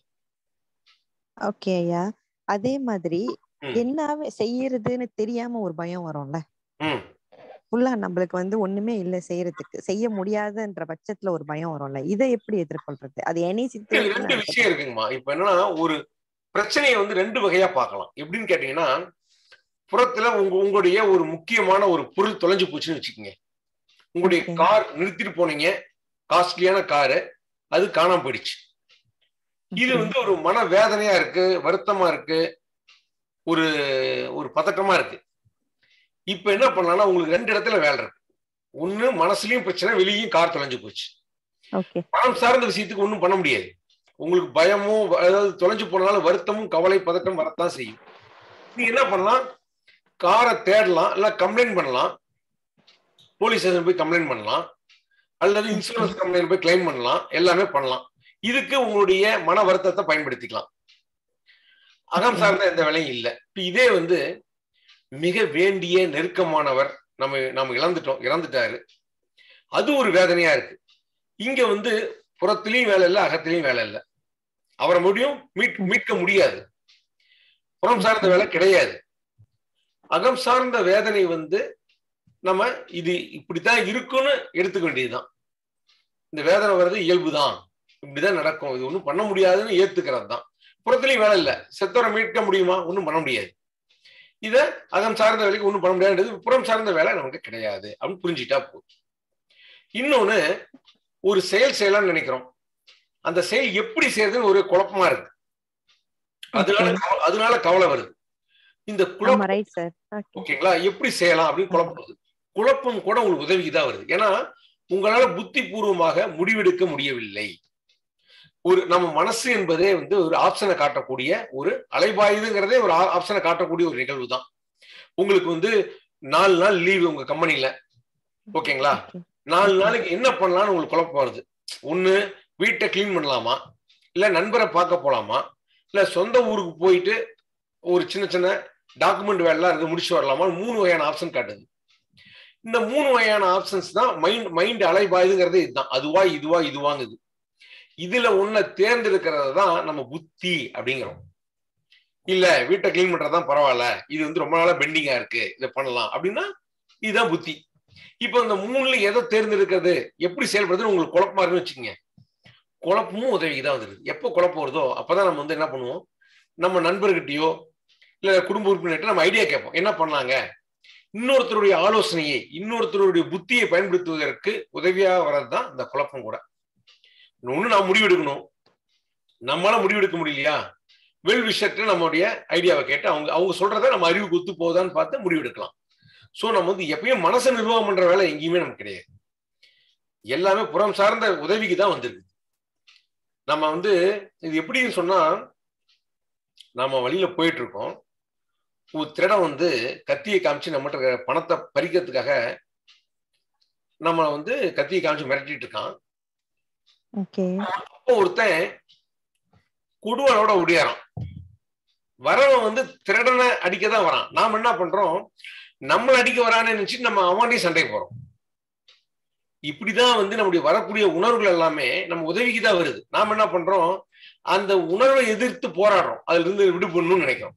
ஓகே ஐயா அதே மாதிரி ம். என்ன செய்யறதுன்னு தெரியாம ஒரு பயம் வரும்ல ம் ஃபுல்லா நம்மளுக்கு வந்து ஒண்ணுமே இல்ல செய்யறதுக்கு செய்ய முடியாதுன்ற பட்சத்துல ஒரு பயம் வரும்ல இதை எப்படி எதிர்கொள்றது அது எனி இதுல ரெண்டு விஷயம் இருக்குங்கம்மா இப்ப என்னன்னா ஒரு பிரச்சனையை வந்து ரெண்டு வகையா பார்க்கலாம் எப்படின்னு கேட்டீங்கன்னா புறத்துல உங்க உங்களுடைய ஒரு முக்கியமான ஒரு பொருள் தொலைஞ்சு போச்சுன்னு வச்சுக்கோங்க உங்களுடைய Okay. கார் நிறுத்திட்டு போனீங்க காஸ்ட்லியான காரு அது காணாம போயிடுச்சு இது வந்து ஒரு மன வேதனையா இருக்கு வருத்தமா இருக்கு ஒரு ஒரு பதட்டமா இருக்கு இப்ப என்ன பண்ணலாம்னா உங்களுக்கு ரெண்டு இடத்துல வேலை இருக்கு ஒண்ணு மனசுலயும் பிரச்சனை வெளியும் கார் தொலைஞ்சு போச்சு ஓகே பணம் சார்ந்த விஷயத்துக்கு ஒண்ணும் பண்ண முடியாது உங்களுக்கு பயமும் அதாவது தொலைஞ்சு போனனால வருத்தமும் கவலை பதட்டம் வரத்தான் செய்யும் நீங்க என்ன பண்ணலாம் காரை தேடலாம் இல்ல கம்ப்ளைண்ட் பண்ணலாம் போலீஸ் ஸ்டேஷன் போய் கம்ப்ளைண்ட் பண்ணலாம் அல்லது இன்சூரன்ஸ் கம்பெனி போய் கிளைம் பண்ணலாம் எல்லாமே பண்ணலாம் இதுக்கு உங்களுடைய மன வருத்தத்தை பயன்படுத்திக்கலாம் அகம் சார்ந்த எந்த வேலையும் இல்லை இப்ப இதே வந்து மிக வேண்டிய நெருக்கமானவர் நம்ம நம்ம இழந்துட்டோம் இறந்துட்டாரு அது ஒரு வேதனையா இருக்கு இங்க வந்து புறத்திலையும் வேலை இல்லை அகத்திலையும் வேலை இல்லை அவரை முடியும் மீட் மீட்க முடியாது புறம் சார்ந்த வேலை கிடையாது அகம் சார்ந்த வேதனை வந்து நம்ம இது இப்படித்தான் இருக்குன்னு எடுத்துக்க வேண்டியதுதான் இந்த வேதனை வர்றது இயல்புதான் இப்படிதான் நடக்கும் இது ஒன்றும் பண்ண முடியாதுன்னு ஏத்துக்கிறது தான் புறத்துலயும் வேலை இல்லை செத்தவரை மீட்க முடியுமா ஒன்றும் பண்ண முடியாது இத அகம் சார்ந்த வேலைக்கு ஒன்றும் பண்ண முடியாது புறம் சார்ந்த வேலை நமக்கு கிடையாது அப்படின்னு புரிஞ்சுட்டா போதும் இன்னொன்னு ஒரு செயல் செய்யலாம்னு நினைக்கிறோம் அந்த செயல் எப்படி செய்யறதுன்னு ஒரு குழப்பமா இருக்கு அதனால கவ- அதனால கவலை வருது இந்த குழப்பம் ஆமா ரைட் சார் ஓகே ஓகேங்களா எப்படி செய்யலாம் அப்படின்னு குழப்பம் வருது குழப்பம் கூட உங்களுக்கு உதவிக்கு தான் வருது ஏன்னா உங்களால புத்தி பூர்வமாக முடிவெடுக்க முடியவில்லை ஒரு நம்ம மனசு என்பதே வந்து ஒரு ஆப்ஷனை காட்டக்கூடிய ஒரு அலைபாயுதுங்கிறதே ஒரு ஆப்ஷனை காட்டக்கூடிய ஒரு நிகழ்வு தான் உங்களுக்கு வந்து நாலு நாள் லீவு உங்க கம்பெனில ஓகேங்களா நாலு நாளைக்கு என்ன பண்ணலாம்னு உங்களுக்கு குழப்பம் வருது ஒண்ணு வீட்டை க்ளீன் பண்ணலாமா இல்ல நண்பரை பார்க்க போலாமா இல்ல சொந்த ஊருக்கு போயிட்டு ஒரு சின்ன சின்ன டாக்குமெண்ட் வேலைலாம் இருக்கு முடிச்சு வரலாமா மூணு வகையான ஆப்ஷன் காட்டுது இந்த மூணு வகையான ஆப்ஷன்ஸ் தான் மைண்ட் மைண்ட் அலைபாயுதுங்கிறது இதுதான் அதுவா இதுவா இதுவாங்குது இதுல ஒன்ன தேர்ந்தெடுக்கிறது தான் நம்ம புத்தி அப்படிங்கிறோம் இல்ல வீட்டை க்ளீன் பண்றதுதான் பரவாயில்ல இது வந்து ரொம்ப நாளா பெண்டிங்கா இருக்கு இதை பண்ணலாம் அப்படின்னா இதுதான் புத்தி இப்போ இந்த மூணுல எதை தேர்ந்தெடுக்கிறது எப்படி செயல்படுறதுன்னு உங்களுக்கு குழப்பமா இருக்குன்னு வச்சுக்கோங்க குழப்பமும் உதவிக்கு தான் வந்துருது எப்போ குழப்பம் வருதோ அப்பதான் நம்ம வந்து என்ன பண்ணுவோம் நம்ம நண்பர்கிட்டயோ இல்ல குடும்ப உறுப்பினர்கிட்ட நம்ம ஐடியா கேட்போம் என்ன பண்ணாங்க இன்னொருத்தருடைய ஆலோசனையை இன்னொருத்தருடைய புத்தியை பயன்படுத்துவதற்கு உதவியா வர்றது தான் இந்த குழப்பம் கூட ஒண்ணு நான் முடிவெடுக்கணும் நம்மளால முடிவெடுக்க முடியலையா வெல் விஷயத்துல நம்மளுடைய ஐடியாவை கேட்டு அவங்க அவங்க சொல்றத நம்ம அறிவு குத்து போகுதான்னு பார்த்து முடிவெடுக்கலாம் சோ நம்ம வந்து எப்பயும் மனசை நிர்வாகம் பண்ற வேலை எங்கேயுமே நமக்கு கிடையாது எல்லாமே புறம் சார்ந்த உதவிக்கு தான் வந்திருக்கு நம்ம வந்து இது எப்படின்னு சொன்னா நம்ம வழியில போயிட்டு இருக்கோம் ஒரு திருடம் வந்து கத்தியை காமிச்சு நம்மகிட்ட இருக்கிற பணத்தை பறிக்கிறதுக்காக நம்ம வந்து கத்தியை காமிச்சு மிரட்டிட்டு இருக்கான் ஓகே அப்போ ஒருத்தன் குடுவலோட ஒடியாரான் வரவன் வந்து திருடனை அடிக்க தான் வரான் நாம என்ன பண்றோம் நம்மளை அடிக்க வரான்னு நினைச்சிட்டு நம்ம அவன்டையும் சண்டை போறோம் இப்படிதான் வந்து நம்முடைய வரக்கூடிய உணர்வுகள் எல்லாமே நம்ம உதவிக்கு தான் வருது நாம என்ன பண்றோம் அந்த உணர்வை எதிர்த்து போராடுறோம் அதுல இருந்து விடுபடணும்னு நினைக்கிறோம்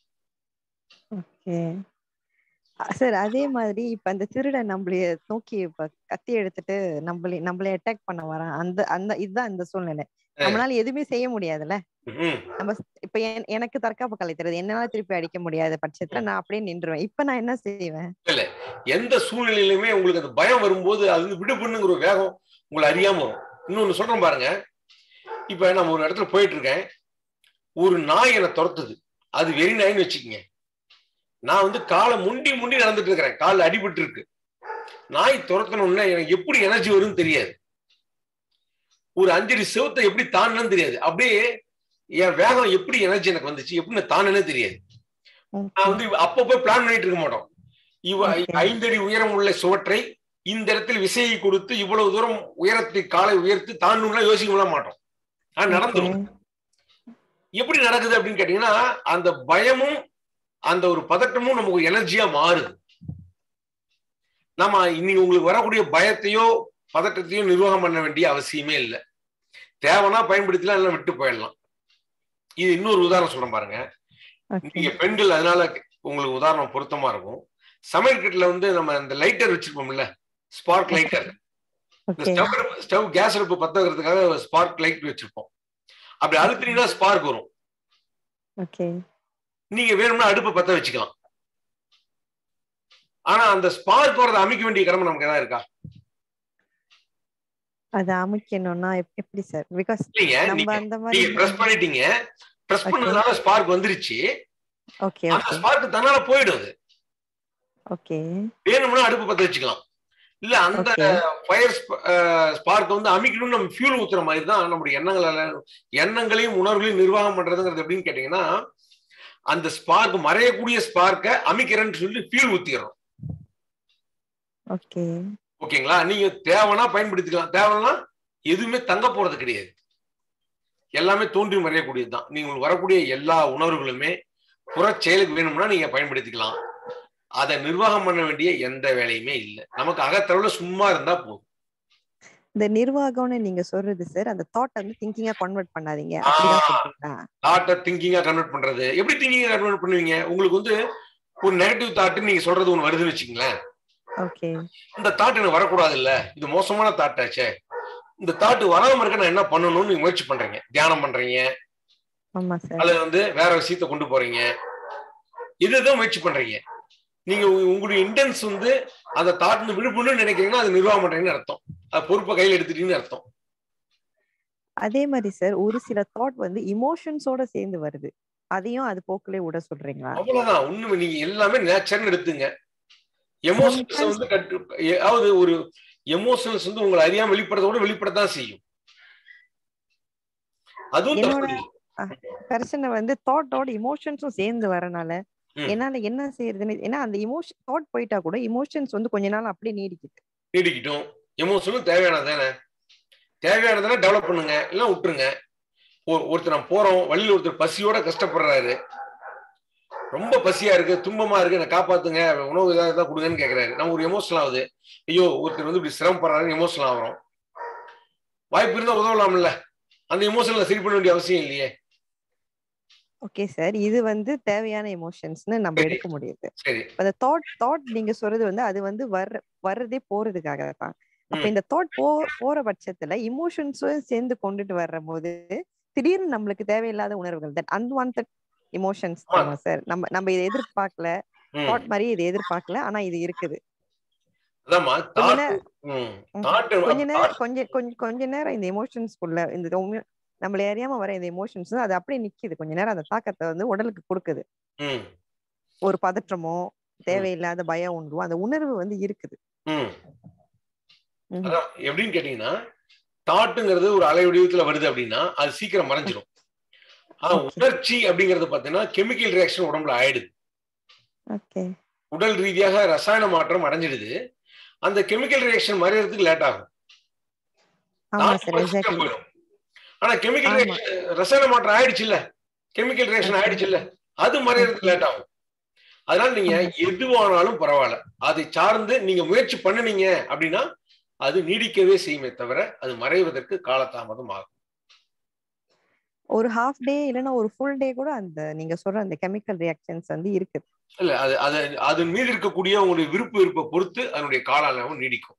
ஓகே சார் அதே மாதிரி இப்ப அந்த திருடன் நம்மளைய நோக்கி இப்ப கத்தி எடுத்துட்டு நம்மள நம்மள அட்டாக் பண்ண வரான் அந்த அந்த இதுதான் இந்த சூழ்நிலை நம்மளால எதுவுமே செய்ய முடியாதுல்ல ம், நம்ம இப்ப என்- எனக்கு தற்காப்பு கலை தெரியுது என்னால திருப்பி அடிக்க முடியாத பட்சத்துல நான் அப்படியே நின்றுவேன் இப்ப நான் என்ன செய்வேன் எந்த சூழ்நிலையிலுமே உங்களுக்கு அந்த பயம் வரும்போது அது வந்து விடுபண்ணுங்கிற ஒரு வேகம் உங்களை அறியாம வரும் இன்னொன்னு சொல்றேன் பாருங்க இப்ப நம்ம ஒரு இடத்துல போயிட்டு இருக்கேன் ஒரு நாய் என்னை துரத்துது அது வெறி நாயின்னு வச்சுக்கோங்க நான் வந்து காலை முண்டி முண்டி நடந்துட்டு இருக்கிறேன் காலில் அடிபட்டு இருக்கு நாய் துரத்தணும்னா எனக்கு எப்படி எனர்ஜி வரும்னு தெரியாது ஒரு அஞ்சடி செவத்தை எப்படி தாண்டனு தெரியாது அப்படியே என் வேகம் எப்படி எனர்ஜி எனக்கு வந்துச்சு எப்படி நான் தாண்டனே தெரியாது நான் வந்து அப்பப்போ பிளான் பண்ணிட்டு இருக்க மாட்டோம் இவ Okay. ஐந்தடி உயரம் உள்ள சுவற்றை இந்த இடத்தில் விசையை கொடுத்து இவ்வளவு தூரம் உயரத்தை காலை உயர்த்தி தாண்டணும்லாம் யோசிக்க மாட்டோம் ஆனா நடந்துரும் எப்படி நடக்குது அப்படின்னு கேட்டீங்கன்னா அந்த பயமும் அந்த ஒரு பதட்டமும் நமக்கு எனர்ஜியா மாறுது நம்ம இன்னைக்கு உங்களுக்கு வரக்கூடிய பயத்தையோ பதட்டத்தையும் நிர்வாகம் பண்ண வேண்டிய அவசியமே இல்லை தேவைன்னா பயன்படுத்தலாம் இல்லை விட்டு போயிடலாம் இது இன்னொரு உதாரணம் சொல்றேன் பாருங்க ஓகே நீங்க பெண்கள் அதனால உங்களுக்கு உதாரணம் பொருத்தமா இருக்கும் சமையல் கட்டில வந்து நம்ம இந்த லைட்டர் வச்சிருப்போம்ல ஸ்பார்க் லைட்டர் இந்த ஓகே ஸ்டவ் ஸ்டவ் கேஸ் அடுப்பு பத்த வைக்கிறதுக்காக ஸ்பார்க் லைட் வச்சிருப்போம் அப்படி அழுத்தினீங்கன்னா ஸ்பார்க் வரும் ஓகே நீங்க வேணும்னா அடுப்பை பத்த வச்சுக்கலாம் ஆனா அந்த ஸ்பார்க் வரதை அமைக்க வேண்டிய கடமை நமக்கு ஏதாவது இருக்கா அது அமைக்கணும்னா எப்- எப்படி சார் பிகாஸ் இல்லைங்க நம்ம நீங்க அந்த மாதிரி நீங்க பிரஸ் பண்ணிட்டீங்க பிரஸ் Okay. பண்ணதுனால ஸ்பார்க் வந்துருச்சு ஓகே அந்த ஓகே ஸ்பார்க் தன்னால போயிடும் அது ஓகே வேணும்னா அடுப்பு பத்த வச்சுக்கலாம் இல்ல அந்த ஓகே ஃபயர் ஸ்பார்க் வந்து அமைக்கணும்னு நம்ம ஃபியூல் ஊத்துற மாதிரி தான் நம்முடைய எண்ணங்கள் எண்ணங்களையும் உணர்வுகளையும் நிர்வாகம் பண்றதுங்கிறது எப்படின்னு கேட்டீங்கன்னா அந்த ஸ்பார்க் மறையக்கூடிய ஸ்பார்க்கை அமைக்கிறேன்னு சொல்லி ஃபியூல் ஊத்திடுறோம் ஓகே ஓகேங்களா நீங்க தேவைன்னா பயன்படுத்திக்கலாம் தேவைன்னா எதுவுமே தங்க போறது கிடையாது எல்லாமே தோன்றி மறையக்கூடியது தான் நீங்க உங்களுக்கு வரக்கூடிய எல்லா உணர்வுகளுமே புற செயலுக்கு வேணும்னா நீங்க பயன்படுத்திக்கலாம் அதை நிர்வாகம் பண்ண வேண்டிய எந்த வேலையுமே இல்லை நமக்கு அகத்தளவுல சும்மா இருந்தா போதும் இந்த நிர்வாகம்னு நீங்க சொல்றது சார் அந்த தாட் வந்து திங்கிங்கா கன்வெர்ட் பண்ணாதீங்க அப்படிதான் ஆ. சொல்றீங்களா தாட்டை திங்கிங்கா கன்வெர்ட் பண்றது எப்படி திங்கிங்கா கன்வெர்ட் பண்ணுவீங்க உங்களுக்கு வந்து ஒரு நெகட்டிவ் தாட்டு நீங்க சொல்றது ஒன்று வருதுன்னு வச்சுங்களேன் ஓகே இந்த தாட் எனக்கு வரக்கூடாது இல்ல இது மோசமான தாட்டாச்சே இந்த தாட்டு வராம இருக்க நான் என்ன பண்ணணும்னு நீங்க முயற்சி பண்றீங்க தியானம் பண்றீங்க ஆமா சார் அல்லது வந்து வேற விஷயத்த கொண்டு போறீங்க இதுதான் முயற்சி பண்றீங்க நீங்க உங்க- உங்களுடைய இன்டென்ஸ் வந்து அந்த தாட் விழுப்புன்னு நினைக்கிறீங்கன்னா அது நிர்வாகம் பண்றீங்கன்னு அர்த்தம் அது பொறுப்பை கையில் எடுத்துட்டீங்கன்னு அர்த்தம் அதே மாதிரி சார் ஒரு சில தாட் வந்து இமோஷன்ஸோட சேர்ந்து வருது அதையும் அது போக்குலே விட சொல்றீங்களா அவ்வளவுதான் ஒண்ணுமே நீங்க எல்லாமே நேச்சர்னு எடுத்துங்க எமோஷன்ஸ் Sometimes- வந்து கட்டு அதாவது ஒரு எமோஷன்ஸ் வந்து உங்களை அறியாம வெளிப்படுறதோட வெளிப்படத்தான் செய்யும் அதுவும் தப்பு என்னோட இல்லை. பிரச்சனை வந்து தாட்டோட இமோஷன்ஸும் சேர்ந்து வரனால ம். என்னால என்ன செய்யறதுன்னு ஏன்னா அந்த இமோஷன் தாட் போயிட்டா கூட இமோஷன்ஸ் வந்து கொஞ்ச நாள் அப்படியே நீடிக்குது நீடிக்கிட்டும் எமோஷனும் தேவையானது தானே தேவையானதுன்னா டெவலப் பண்ணுங்க இல்ல விட்டுருங்க ஒரு- ஒருத்தர் நம்ம போறோம் வழியில் ஒருத்தர் பசியோட கஷ்டப்படுறாரு ரொம்ப பசியா இருக்கு துன்பமா இருக்கு என்னை காப்பாத்துங்க உணவு ஏதாவது இருந்தா கொடுங்கன்னு கேக்குறாரு நம்ம ஒரு எமோஷனல் ஆகுது ஐயோ ஒருத்தர் வந்து இப்படி சிரமப்படுறாருன்னு எமோஷனல் ஆகிறோம் வாய்ப்பு இருந்தா உதவலாம்ல அந்த எமோஷனல சரி பண்ண வேண்டிய அவசியம் இல்லையே ஓகே சார் இது வந்து தேவையான எமோஷன்ஸ்னு நம்ம சரி. எடுக்க முடியுது சரி அந்த தாட் தாட் நீங்க சொல்றது வந்து அது வந்து வர்ற வர்றதே போறதுக்காக தான் அப்ப ம். இந்த தாட் போ போற பட்சத்துல இமோஷன்ஸும் சேர்ந்து கொண்டுட்டு வர்ற போது திடீர்னு நம்மளுக்கு தேவையில்லாத உணர்வுகள் தட் அன்வான்ட் இமோஷன்ஸ் ஆமா. சார் நம்ம நம்ம இதை எதிர்பார்க்கல ம். தாட் மாதிரி இதை எதிர்பார்க்கல ஆனா இது இருக்குது அதாம்மா கொஞ்ச தாட் நேரம் ம் ம். தாட் கொஞ்ச நேரம் கொஞ்ச கொஞ்ச கொஞ்ச நேரம் இந்த எமோஷன்ஸ்குள்ள இந்த உண்மை- நம்மள அறியாம வர இந்த எமோஷன்ஸ் அது அப்படியே நிக்குது கொஞ்ச நேரம் அந்த தாக்கத்தை வந்து உடலுக்கு கொடுக்குது ம் ஒரு பதற்றமோ தேவையில்லாத பயம் உண்டு அந்த உணர்வு வந்து இருக்குது ம் ம். அதான் எப்படின்னு கேட்டீங்கன்னா தாட்டுங்கிறது ஒரு அலை வடிவத்துல வருது அப்படின்னா அது சீக்கிரம் மறைஞ்சிரும் ஆனா Okay. உணர்ச்சி அப்படிங்கறது பாத்தீங்கன்னா கெமிக்கல் ரியாக்ஷன் உடம்புல ஆயிடுது ஓகே உடல் ரீதியாக ரசாயன மாற்றம் அடைஞ்சிடுது அந்த கெமிக்கல் ரியாக்ஷன் மறையறதுக்கு லேட் ஆகும் ஆமா தாட்டு சார் கூட சீக்கிரம் எக்ஸாக்ட்லி போயிடும் ஆனா கெமிக்கல் ஆமா. ரியாக்ஷன் ரசாயன மாற்றம் ஆயிடுச்சு இல்ல கெமிக்கல் ரியாக்ஷன் Okay. ஆயிடுச்சு இல்ல அது மறையறதுக்கு லேட் ஆகும் அதனால நீங்க ஆமா. எதுவானாலும் பரவாயில்ல அதை சார்ந்து நீங்க முயற்சி பண்ணுனீங்க அப்படின்னா அது நீடிக்கவே செய்யுமே தவிர அது மறைவதற்கு காலதாமதம் ஆகும் ஒரு ஹாஃப் டே இல்லைன்னா ஒரு ஃபுல் டே கூட அந்த நீங்க சொல்ற அந்த கெமிக்கல் ரியாக்ஷன்ஸ் வந்து இருக்குது இல்ல அது அது அதன் மீது இருக்கக்கூடிய உங்களுடைய விருப்பு விருப்பை பொறுத்து அதனுடைய கால அளவு நீடிக்கும்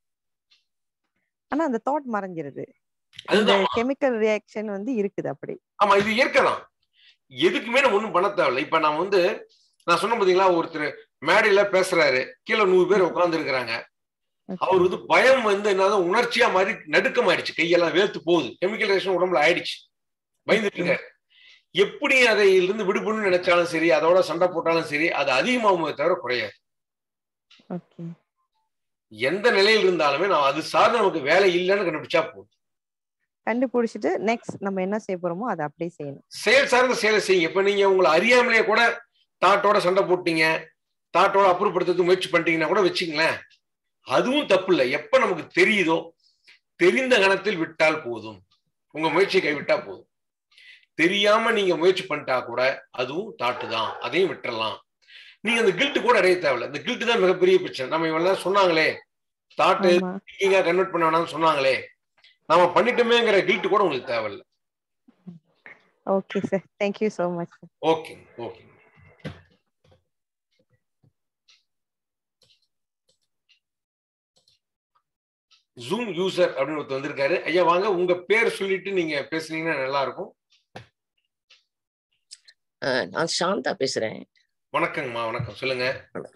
ஆனா அந்த தாட் மறைஞ்சிருது இந்த அதுதான் கெமிக்கல் ரியாக்ஷன் வந்து இருக்குது அப்படி ஆமா இது இயற்கை தான் எதுக்குமே நம்ம ஒண்ணும் பண்ண தேவையில்ல இப்ப நான் வந்து நான் சொன்ன பாத்தீங்களா ஒருத்தர் மேடையில பேசுறாரு கீழே நூறு பேர் உட்கார்ந்து இருக்கிறாங்க அவர் வந்து பயம் வந்து என்னதான் உணர்ச்சியா மாதிரி நடுக்கமாயிடுச்சு கையெல்லாம் வேர்த்து போகுது கெமிக்கல் ரியாக்ஷன் உடம்புல ஆயிடுச்சு பயந்துட்டு இருக்காரு எப்படி அதை இருந்து விடுபடணும்னு நினைச்சாலும் சரி அதோட சண்டை போட்டாலும் சரி அது அதிகமாகுமே தவிர குறையாது ஓகே எந்த நிலையில் இருந்தாலுமே நான் அது சார்ந்து நமக்கு வேலை இல்லைன்னு கண்டுபிடிச்சா போதும் கண்டுபிடிச்சிட்டு நெக்ஸ்ட் நம்ம என்ன செய்ய போறோமோ அதை அப்படியே செய்யணும் செயல் சார்ந்த செயலை செய்யுங்க இப்ப நீங்க உங்களை அறியாமலே கூட தாட்டோட சண்டை போட்டீங்க தாட்டோட அப்புறப்படுத்துறதுக்கு முயற்சி பண்ணிட்டீங்கன்னா கூட வச்சுங்களேன் அதுவும் தப்பு இல்லை எப்ப நமக்கு தெரியுதோ தெரிந்த கணத்தில் விட்டால் போதும் உங்க முயற்சியை கைவிட்டா போதும் தெரியாம நீங்க முயற்சி பண்ணிட்டா கூட அதுவும் தாட்டு தான் அதையும் விட்டுறலாம் நீங்க அந்த கில்ட்டு கூட அடைய தேவையில்ல இந்த கில்ட்டு தான் மிகப்பெரிய பிரச்சனை நம்ம இவெல்லாம் சொன்னாங்களே தாட்டு ஆமா திங்கிங்கா கன்வெர்ட் பண்ண வேணாம்னு சொன்னாங்களே நாம பண்ணிட்டோமேங்கிற கில்ட் கூட உங்களுக்கு தேவையில்ல okay sir thank you so much okay okay zoom user அப்படின்னு ஒருத்தர் வந்திருக்காரு ஐயா வாங்க உங்க பேர் சொல்லிட்டு நீங்க பேசுனீங்கன்னா நல்லா இருக்கும் அஹ் நான் சாந்தா பேசுறேன் வணக்கங்கம்மா வணக்கம் சொல்லுங்க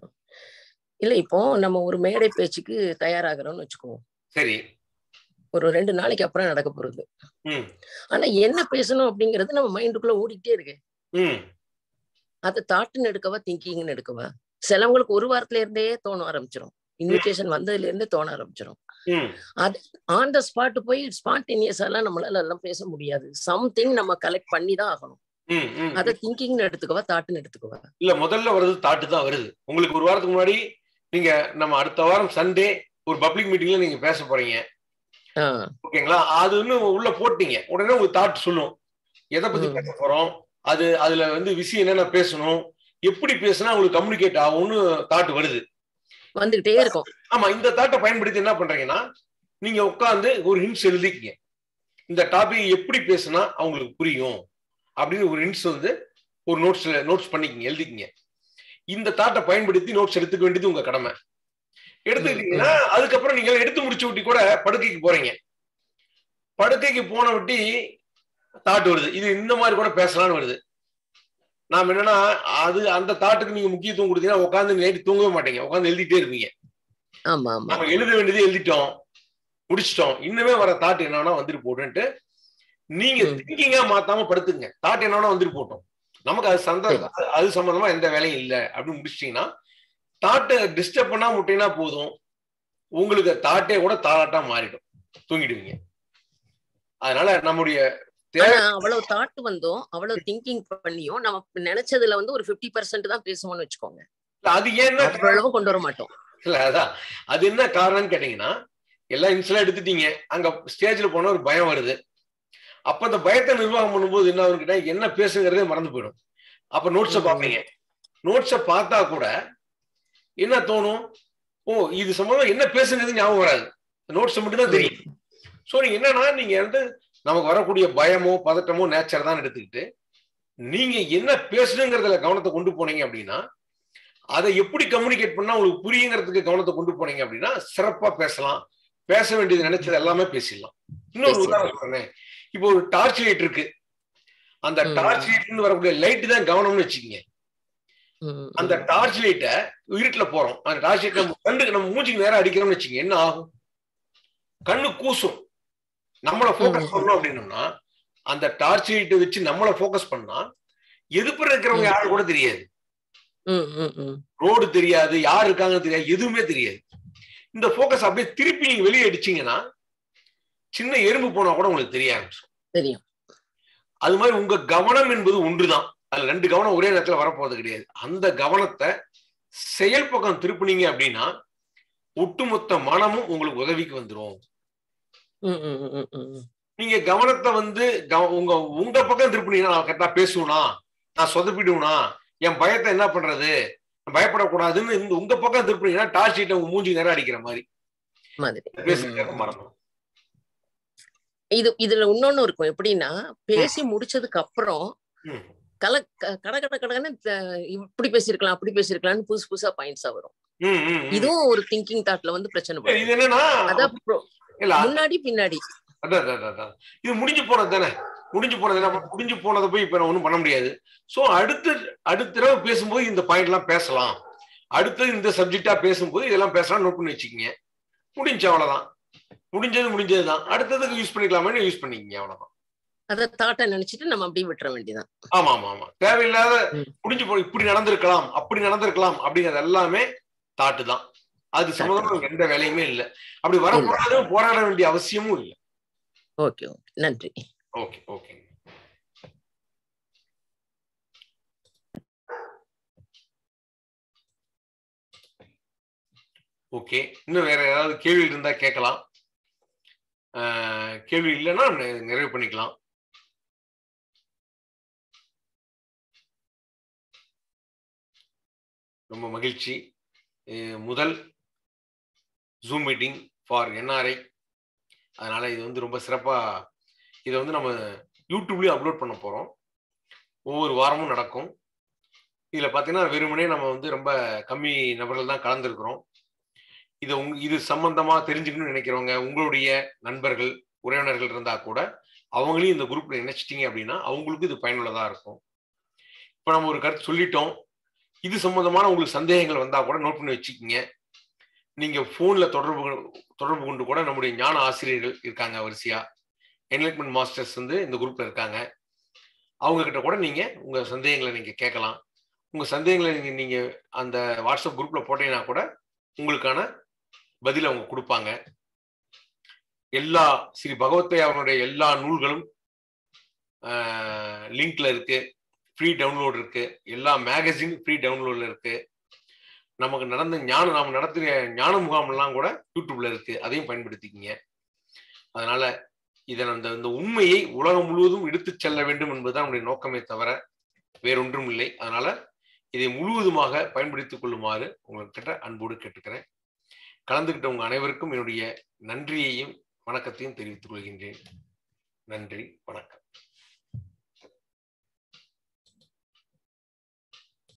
இல்ல இப்போ நம்ம ஒரு மேடை பேச்சுக்கு தயாராகிறோம்னு வச்சுக்குவோம் சரி ஒரு ரெண்டு நாளைக்கு அப்புறம் நடக்க போறது ம் ஆனா என்ன பேசணும் அப்படிங்கிறது நம்ம மைண்டுக்குள்ள ஓடிக்கிட்டே இருக்கு ம் அதை தாட்டுன்னு எடுக்கவா திங்கிங்னு எடுக்கவா சிலவங்களுக்கு ஒரு வாரத்துல இருந்தே தோண ஆரம்பிச்சிடும் இன்விடேஷன் வந்ததுல இருந்தே தோண ஆரம்பிச்சிடும் ம் ஆன் த ஸ்பாட் போய் ஸ்பான்டேனியஸ் எல்லாம் நம்மளால எல்லாம் பேச முடியாது சம்திங் நம்ம கலெக்ட் பண்ணி தான் ஆகணும் ம் ம் அதை திங்கிங்னு எடுத்துக்கவா தாட்டுன்னு எடுத்துக்கவா இல்ல முதல்ல வர்றது தாட்டு தான் வருது உங்களுக்கு ஒரு வாரத்துக்கு முன்னாடி நீங்க நம்ம அடுத்த வாரம் சண்டே ஒரு பப்ளிக் மீட்டிங்ல நீங்க பேச போறீங்க ஆஹ் ஓகேங்களா அது இன்னும் உள்ள போட்டீங்க உடனே உங்களுக்கு தாட் சொல்லும் எதை பத்தி ம். பேச போறோம் அது அதுல வந்து விஷயம் என்னென்ன பேசணும் எப்படி பேசினா உங்களுக்கு கம்யூனிகேட் ஆகும்னு தாட் வருது வந்துகிட்டே இருக்கும் ஆமா இந்த தாட்டை பயன்படுத்தி என்ன பண்றீங்கன்னா நீங்க உட்காந்து ஒரு ஹிண்ட்ஸ் எழுதிக்கிங்க இந்த டாபிக் எப்படி பேசினா அவங்களுக்கு புரியும் அப்படின்னு ஒரு ஹிண்ட்ஸ் வந்து ஒரு நோட்ஸ் நோட்ஸ் பண்ணிக்கிங்க எழுதிக்கிங்க இந்த தாட்டை பயன்படுத்தி நோட்ஸ் எடுத்துக்க வேண்டியது உங்க கடமை எடுத்துக்கிட்டீங்கன்னா அதுக்கப்புறம் நீங்க எடுத்து முடிச்சு விட்டி கூட படுக்கைக்கு போறீங்க படுக்கைக்கு போன விட்டி தாட் வருது இது இந்த மாதிரி கூட பேசலாம்னு வருது நாம என்னன்னா அது அந்த தாட்டுக்கு நீங்க முக்கியத்துவம் கொடுத்தீங்கன்னா உட்காந்து நைட்டு தூங்கவே மாட்டீங்க உட்காந்து எழுதிட்டே இருப்பீங்க ஆமா ஆமா நம்ம எழுத வேண்டியது எழுதிட்டோம் முடிச்சிட்டோம் இன்னுமே வர தாட் என்னன்னா வந்துட்டு போட்டுன்ட்டு நீங்க ம். திங்கிங்கா மாத்தாம படுத்துங்க தாட் என்னன்னா வந்துட்டு போட்டோம் நமக்கு அது சந்த சரி. அது சம்பந்தமா எந்த வேலையும் இல்லை அப்படின்னு முடிச்சிட்டீங்கன்னா தாட்டை டிஸ்டர்ப் பண்ணா முட்டினா போதும் உங்களுக்கு தாட்டே கூட தாளாட்டா மாறிடும் தூங்கிடுவீங்க அதனால நம்முடைய தேவை ஆனா அவ்வளவு தாட் வந்தோம் அவ்வளவு திங்கிங் பண்ணியும் நம்ம நினைச்சதுல வந்து ஒரு 50% பர்சன்ட் தான் பேசுவோம்னு வச்சுக்கோங்க அது ஏன்னா அவ்வளவு கொண்டு வர மாட்டோம் இல்ல அதான் அது என்ன காரணம்னு கேட்டீங்கன்னா எல்லாம் இன்ஸ்டலா எடுத்துட்டீங்க அங்க ஸ்டேஜ்ல போனா ஒரு பயம் வருது அப்ப அந்த பயத்தை நிர்வாகம் பண்ணும்போது என்ன ஆகும்னு கேட்டா என்ன பேசுங்கிறதே மறந்து போயிடும் அப்ப நோட்ஸை ம். பார்ப்பீங்க நோட்ஸை பார்த்தா கூட என்ன தோணும் ஓ இது சம்பந்தம் என்ன பேசுங்கிறது ஞாபகம் வராது நோட்ஸ் மட்டும் தான் தெரியும் ஸோ நீங்க என்னன்னா நீங்க வந்து நமக்கு வரக்கூடிய பயமோ பதட்டமோ நேச்சர் தான் எடுத்துக்கிட்டு நீங்க என்ன பேசணுங்கிறதுல கவனத்தை கொண்டு போனீங்க அப்படின்னா அதை எப்படி கம்யூனிகேட் பண்ணா உங்களுக்கு புரியுங்கிறதுக்கு கவனத்தை கொண்டு போனீங்க அப்படின்னா சிறப்பா பேசலாம் பேச வேண்டியது நினைச்சது எல்லாமே பேசிடலாம் இன்னொரு பேசிடலாம். உதாரணம் சொல்றேன் இப்போ ஒரு டார்ச் லைட் இருக்கு அந்த ம். டார்ச் லைட்ல வரக்கூடிய லைட் தான் கவனம்னு வச்சுக்கோங்க ம், அந்த ம். டார்ச் லைட்டை இருட்டுல போறோம் அந்த டார்ச் லைட் நம்ம கண்ணுக்கு நம்ம மூஞ்சிக்கு நேரம் அடிக்கிறோம்னு வச்சுக்கோங்க என்ன ஆகும் கண்ணு கூசும் நம்மள ஃபோக்கஸ் ம். பண்ணோம் அப்படின்னோம்னா அந்த டார்ச் லைட்டை வச்சு நம்மள ஃபோக்கஸ் பண்ணா எதிர்ப்புற இருக்கிறவங்க ம். யாரு கூட தெரியாது ம், ம், ம். ரோடு தெரியாது யார் இருக்காங்கன்னு தெரியாது எதுவுமே தெரியாது இந்த ஃபோக்கஸ் அப்படியே திருப்பி நீங்க வெளியே அடிச்சீங்கன்னா சின்ன எறும்பு போனா கூட உங்களுக்கு தெரிய ஆரம்பிச்சிடும் தெரியும் அது மாதிரி உங்க கவனம் என்பது ஒன்றுதான் அதுல ரெண்டு கவனம் ஒரே நேரத்துல வரப்போறது கிடையாது அந்த கவனத்தை செயல் பக்கம் திருப்பினீங்க அப்படின்னா ஒட்டுமொத்த மனமும் உங்களுக்கு உதவிக்கு வந்துரும் ம், ம், ம், ம், ம். நீங்க கவனத்தை வந்து கவ- உங்க உங்க பக்கம் திருப்பினீங்கன்னா நான் கரெக்டா பேசுவேனா நான் சொதப்பிடுவேனா என் பயத்தை என்ன பண்றது நான் பயப்படக்கூடாதுன்னு இந்த உங்க பக்கம் திருப்பினீங்கன்னா டார்ச் லைட்டை உங்க மூஞ்சி நேரம் அடிக்கிற மாதிரி மாதிரி பேசுறதுக்கு ம். மறந்துடும் இது இதுல இன்னொன்னு இருக்கும் எப்படின்னா பேசி முடிச்சதுக்கு அப்புறம் ம். கல க- கட கட கடன்னு த- இப்படி பேசியிருக்கலாம் அப்படி பேசியிருக்கலாம்னு புதுசு புதுசா பாயிண்ட்ஸா வரும் ம், ம், ம். இதுவும் ஒரு திங்கிங் தாட்ல வந்து பிரச்சனை வரும் இது என்னன்னா அதான் pro- இல்ல முன்னாடி பின்னாடி அதான் அதான், அதான், அதான். இது முடிஞ்சு போனது தானே முடிஞ்சு போனது என்ன முடிஞ்சு போனதை போய் இப்ப ஒன்றும் பண்ண முடியாது சோ அடுத்து அடுத்த தடவை பேசும்போது இந்த பாயிண்ட் எல்லாம் பேசலாம் அடுத்து இந்த சப்ஜெக்டா பேசும்போது இதெல்லாம் பேசலாம் நோட் பண்ணி வச்சுக்கோங்க முடிஞ்சு அவ்வளவுதான் முடிஞ்சது முடிஞ்சதுதான் அடுத்ததுக்கு யூஸ் பண்ணிக்கலாமே யூஸ் பண்ணிக்கங்க அவ்வளவுதான் அத தாட்டை நினைச்சிட்டு நம்ம அப்படியே விட்டுற வேண்டியதான் ஆமா ஆமா ஆமா தேவையில்லாத ம். முடிஞ்சு போ இப்படி நடந்திருக்கலாம் அப்படி நடந்திருக்கலாம் அப்படிங்கிறது எல்லாமே தாட்டு தான் அது சம்பந்தமா நமக்கு எந்த வேலையுமே இல்லை அப்படி வரக்கூடாது போராட வேண்டிய அவசியமும் இல்லை ஓகே ஓகே நன்றி ஓகே ஓகே ஓகே இன்னும் வேற ஏதாவது கேள்வி இருந்தா கேட்கலாம் ஆஹ், கேள்வி இல்லைன்னா நி- நிறைவு பண்ணிக்கலாம் ரொம்ப மகிழ்ச்சி அஹ், முதல் ஜூம் மீட்டிங் ஃபார் என்ஆர்ஐ அதனால இது வந்து ரொம்ப சிறப்பா இதை வந்து நம்ம யூடியூப்லயும் அப்லோட் பண்ண போறோம் ஒவ்வொரு வாரமும் நடக்கும் இதுல பாத்தீங்கன்னா வெறுமனே நம்ம வந்து ரொம்ப கம்மி நபர்கள் தான் கலந்துருக்கிறோம் இது உங் இது சம்பந்தமா தெரிஞ்சுக்கணும்னு நினைக்கிறவங்க உங்களுடைய நண்பர்கள் உறவினர்கள் இருந்தா கூட அவங்களையும் இந்த குரூப்ல இணைச்சிட்டீங்க அப்படின்னா அவங்களுக்கு இது பயனுள்ளதா இருக்கும் இப்போ நம்ம ஒரு கருத்து சொல்லிட்டோம் இது சம்பந்தமான உங்களுக்கு சந்தேகங்கள் வந்தா கூட நோட் பண்ணி வச்சுக்கிங்க நீங்க போன்ல தொடர்பு தொடர்பு கொண்டு கூட நம்முடைய ஞான ஆசிரியர்கள் இருக்காங்க வரிசையா என்லைட்மெண்ட் மாஸ்டர்ஸ் வந்து இந்த குரூப்ல இருக்காங்க அவங்க கிட்ட கூட நீங்க உங்க சந்தேகங்களை நீங்க கேட்கலாம் உங்க சந்தேகங்களை நீங்க நீங்க அந்த வாட்ஸ்அப் குரூப்ல போட்டீங்கன்னா கூட உங்களுக்கான பதில் அவங்க கொடுப்பாங்க எல்லா ஸ்ரீ பகவத்தை அவனுடைய எல்லா நூல்களும் லிங்க்ல இருக்கு ஃப்ரீ டவுன்லோட் இருக்கு எல்லா மேகசின் ஃப்ரீ டவுன்லோட்ல இருக்கு நமக்கு நடந்த ஞானம் நாம் நடத்தின ஞான முகாம்லாம் கூட யூடியூப்ல இருக்கு அதையும் பயன்படுத்திக்கிங்க அதனால இதன் அந்த இந்த உண்மையை உலகம் முழுவதும் எடுத்துச் செல்ல வேண்டும் என்பதுதான் நம்முடைய நோக்கமே தவிர வேறொன்றும் இல்லை அதனால இதை முழுவதுமாக பயன்படுத்திக் கொள்ளுமாறு உங்கள்கிட்ட அன்போடு கேட்டுக்கிறேன் கலந்துகிட்ட உங்க அனைவருக்கும் என்னுடைய நன்றியையும் வணக்கத்தையும் தெரிவித்துக் கொள்கின்றேன் நன்றி வணக்கம்